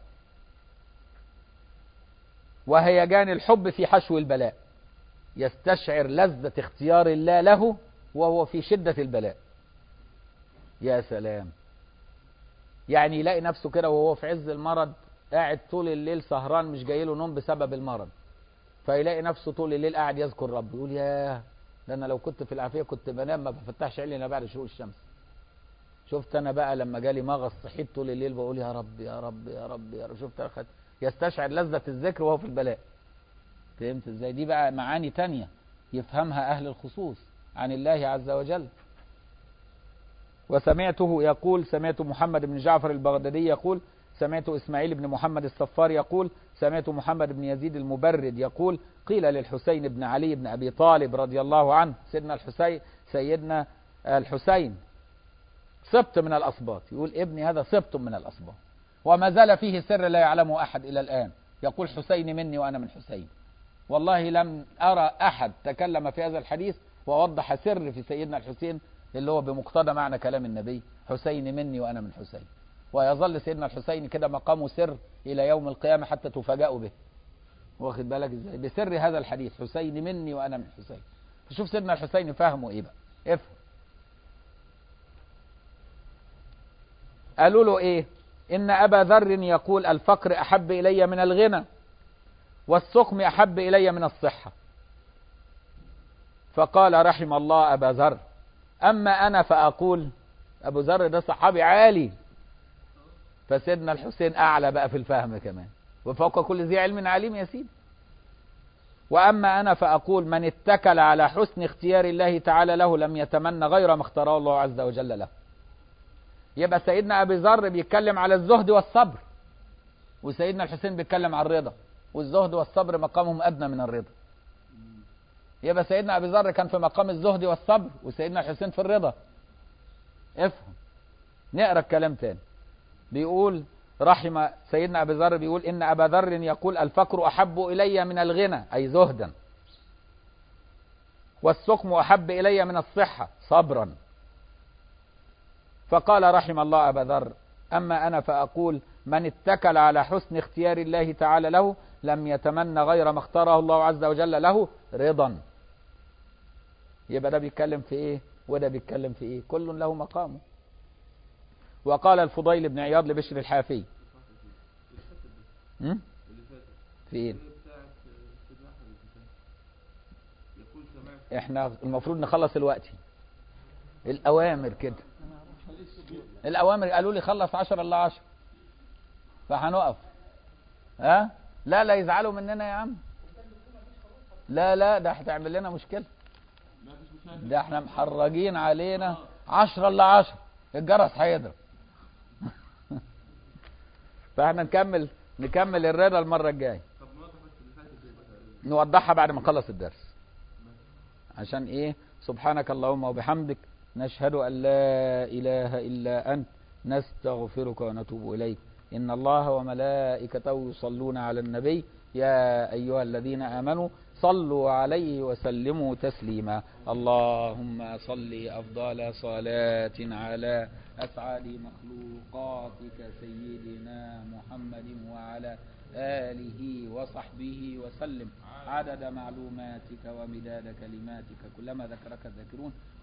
وهيجان الحب في حشو البلاء يستشعر لذة اختيار الله له وهو في شدة البلاء يا سلام يعني يلاقي نفسه كده وهو في عز المرض قاعد طول الليل سهران مش جاي له نوم بسبب المرض فيلاقي نفسه طول الليل قاعد يذكر رب يقول ياه ده انا لو كنت في العافيه كنت بنام ما بفتحش عيني الا بعد شروق الشمس شفت انا بقى لما جالي مغص صحيت طول الليل بقول يا رب يا رب يا رب يا رب شفت أخد يستشعر لذة الذكر وهو في البلاء فهمت ازاي دي بقى معاني تانية يفهمها اهل الخصوص عن الله عز وجل وسمعته يقول سمعت محمد بن جعفر البغدادي يقول سمعت إسماعيل بن محمد الصفار يقول سمعت محمد بن يزيد المبرد يقول قيل للحسين بن علي بن أبي طالب رضي الله عنه سيدنا الحسين سيدنا الحسين سبط من الأسباط يقول ابني هذا سبط من الأسباط وما زال فيه سر لا يعلمه أحد إلى الآن يقول حسين مني وأنا من حسين والله لم أرى أحد تكلم في هذا الحديث ووضح سر في سيدنا الحسين اللي هو بمقتضى معنى كلام النبي حسين مني وأنا من حسين ويظل سيدنا الحسين كده مقامه سر إلى يوم القيامة حتى تفاجأوا به واخد بالك ازاي بسر هذا الحديث حسين مني وأنا من حسين فشوف سيدنا الحسين فهمه إيه بقى افهم قالوا له إيه إن أبا ذر يقول الفقر أحب إلي من الغنى والسقم أحب إلي من الصحة فقال رحم الله أبا ذر أما أنا فأقول أبو ذر ده صحابي عالي فسيدنا الحسين أعلى بقى في الفهم كمان وفوق كل ذي علم عليم يا سيدي وأما أنا فأقول من اتكل على حسن اختيار الله تعالى له لم يتمنى غير ما اختاره الله عز وجل له يبقى سيدنا أبي ذر بيتكلم على الزهد والصبر وسيدنا الحسين بيتكلم على الرضا والزهد والصبر مقامهم أدنى من الرضا يبقى سيدنا أبي ذر كان في مقام الزهد والصبر وسيدنا الحسين في الرضا افهم نقرا الكلام تاني بيقول رحم سيدنا أبي ذر بيقول إن أبا ذر يقول الفقر أحب إلي من الغنى أي زهدا والسقم أحب إلي من الصحة صبرا فقال رحم الله أبا ذر أما أنا فأقول من اتكل على حسن اختيار الله تعالى له لم يتمنى غير ما اختاره الله عز وجل له رضا يبقى ده بيتكلم في ايه وده بيتكلم في ايه كل له مقامه وقال الفضيل بن عياض لبشر الحافي م? فين احنا المفروض نخلص الوقت الاوامر كده الاوامر قالوا لي خلص 10 الا 10 فهنقف ها لا لا يزعلوا مننا يا عم لا لا ده هتعمل لنا مشكله ده احنا محرجين علينا 10 الا 10 الجرس هيضرب فاحنا نكمل نكمل الرضا المره الجايه نوضحها بعد ما نخلص الدرس عشان ايه سبحانك اللهم وبحمدك نشهد ان لا اله الا انت نستغفرك ونتوب اليك ان الله وملائكته يصلون على النبي يا ايها الذين امنوا صلوا عليه وسلموا تسليما اللهم صل افضل صلاه على اسعد مخلوقاتك سيدنا محمد وعلى آله وصحبه وسلم عدد معلوماتك ومداد كلماتك كلما ذكرك الذاكرون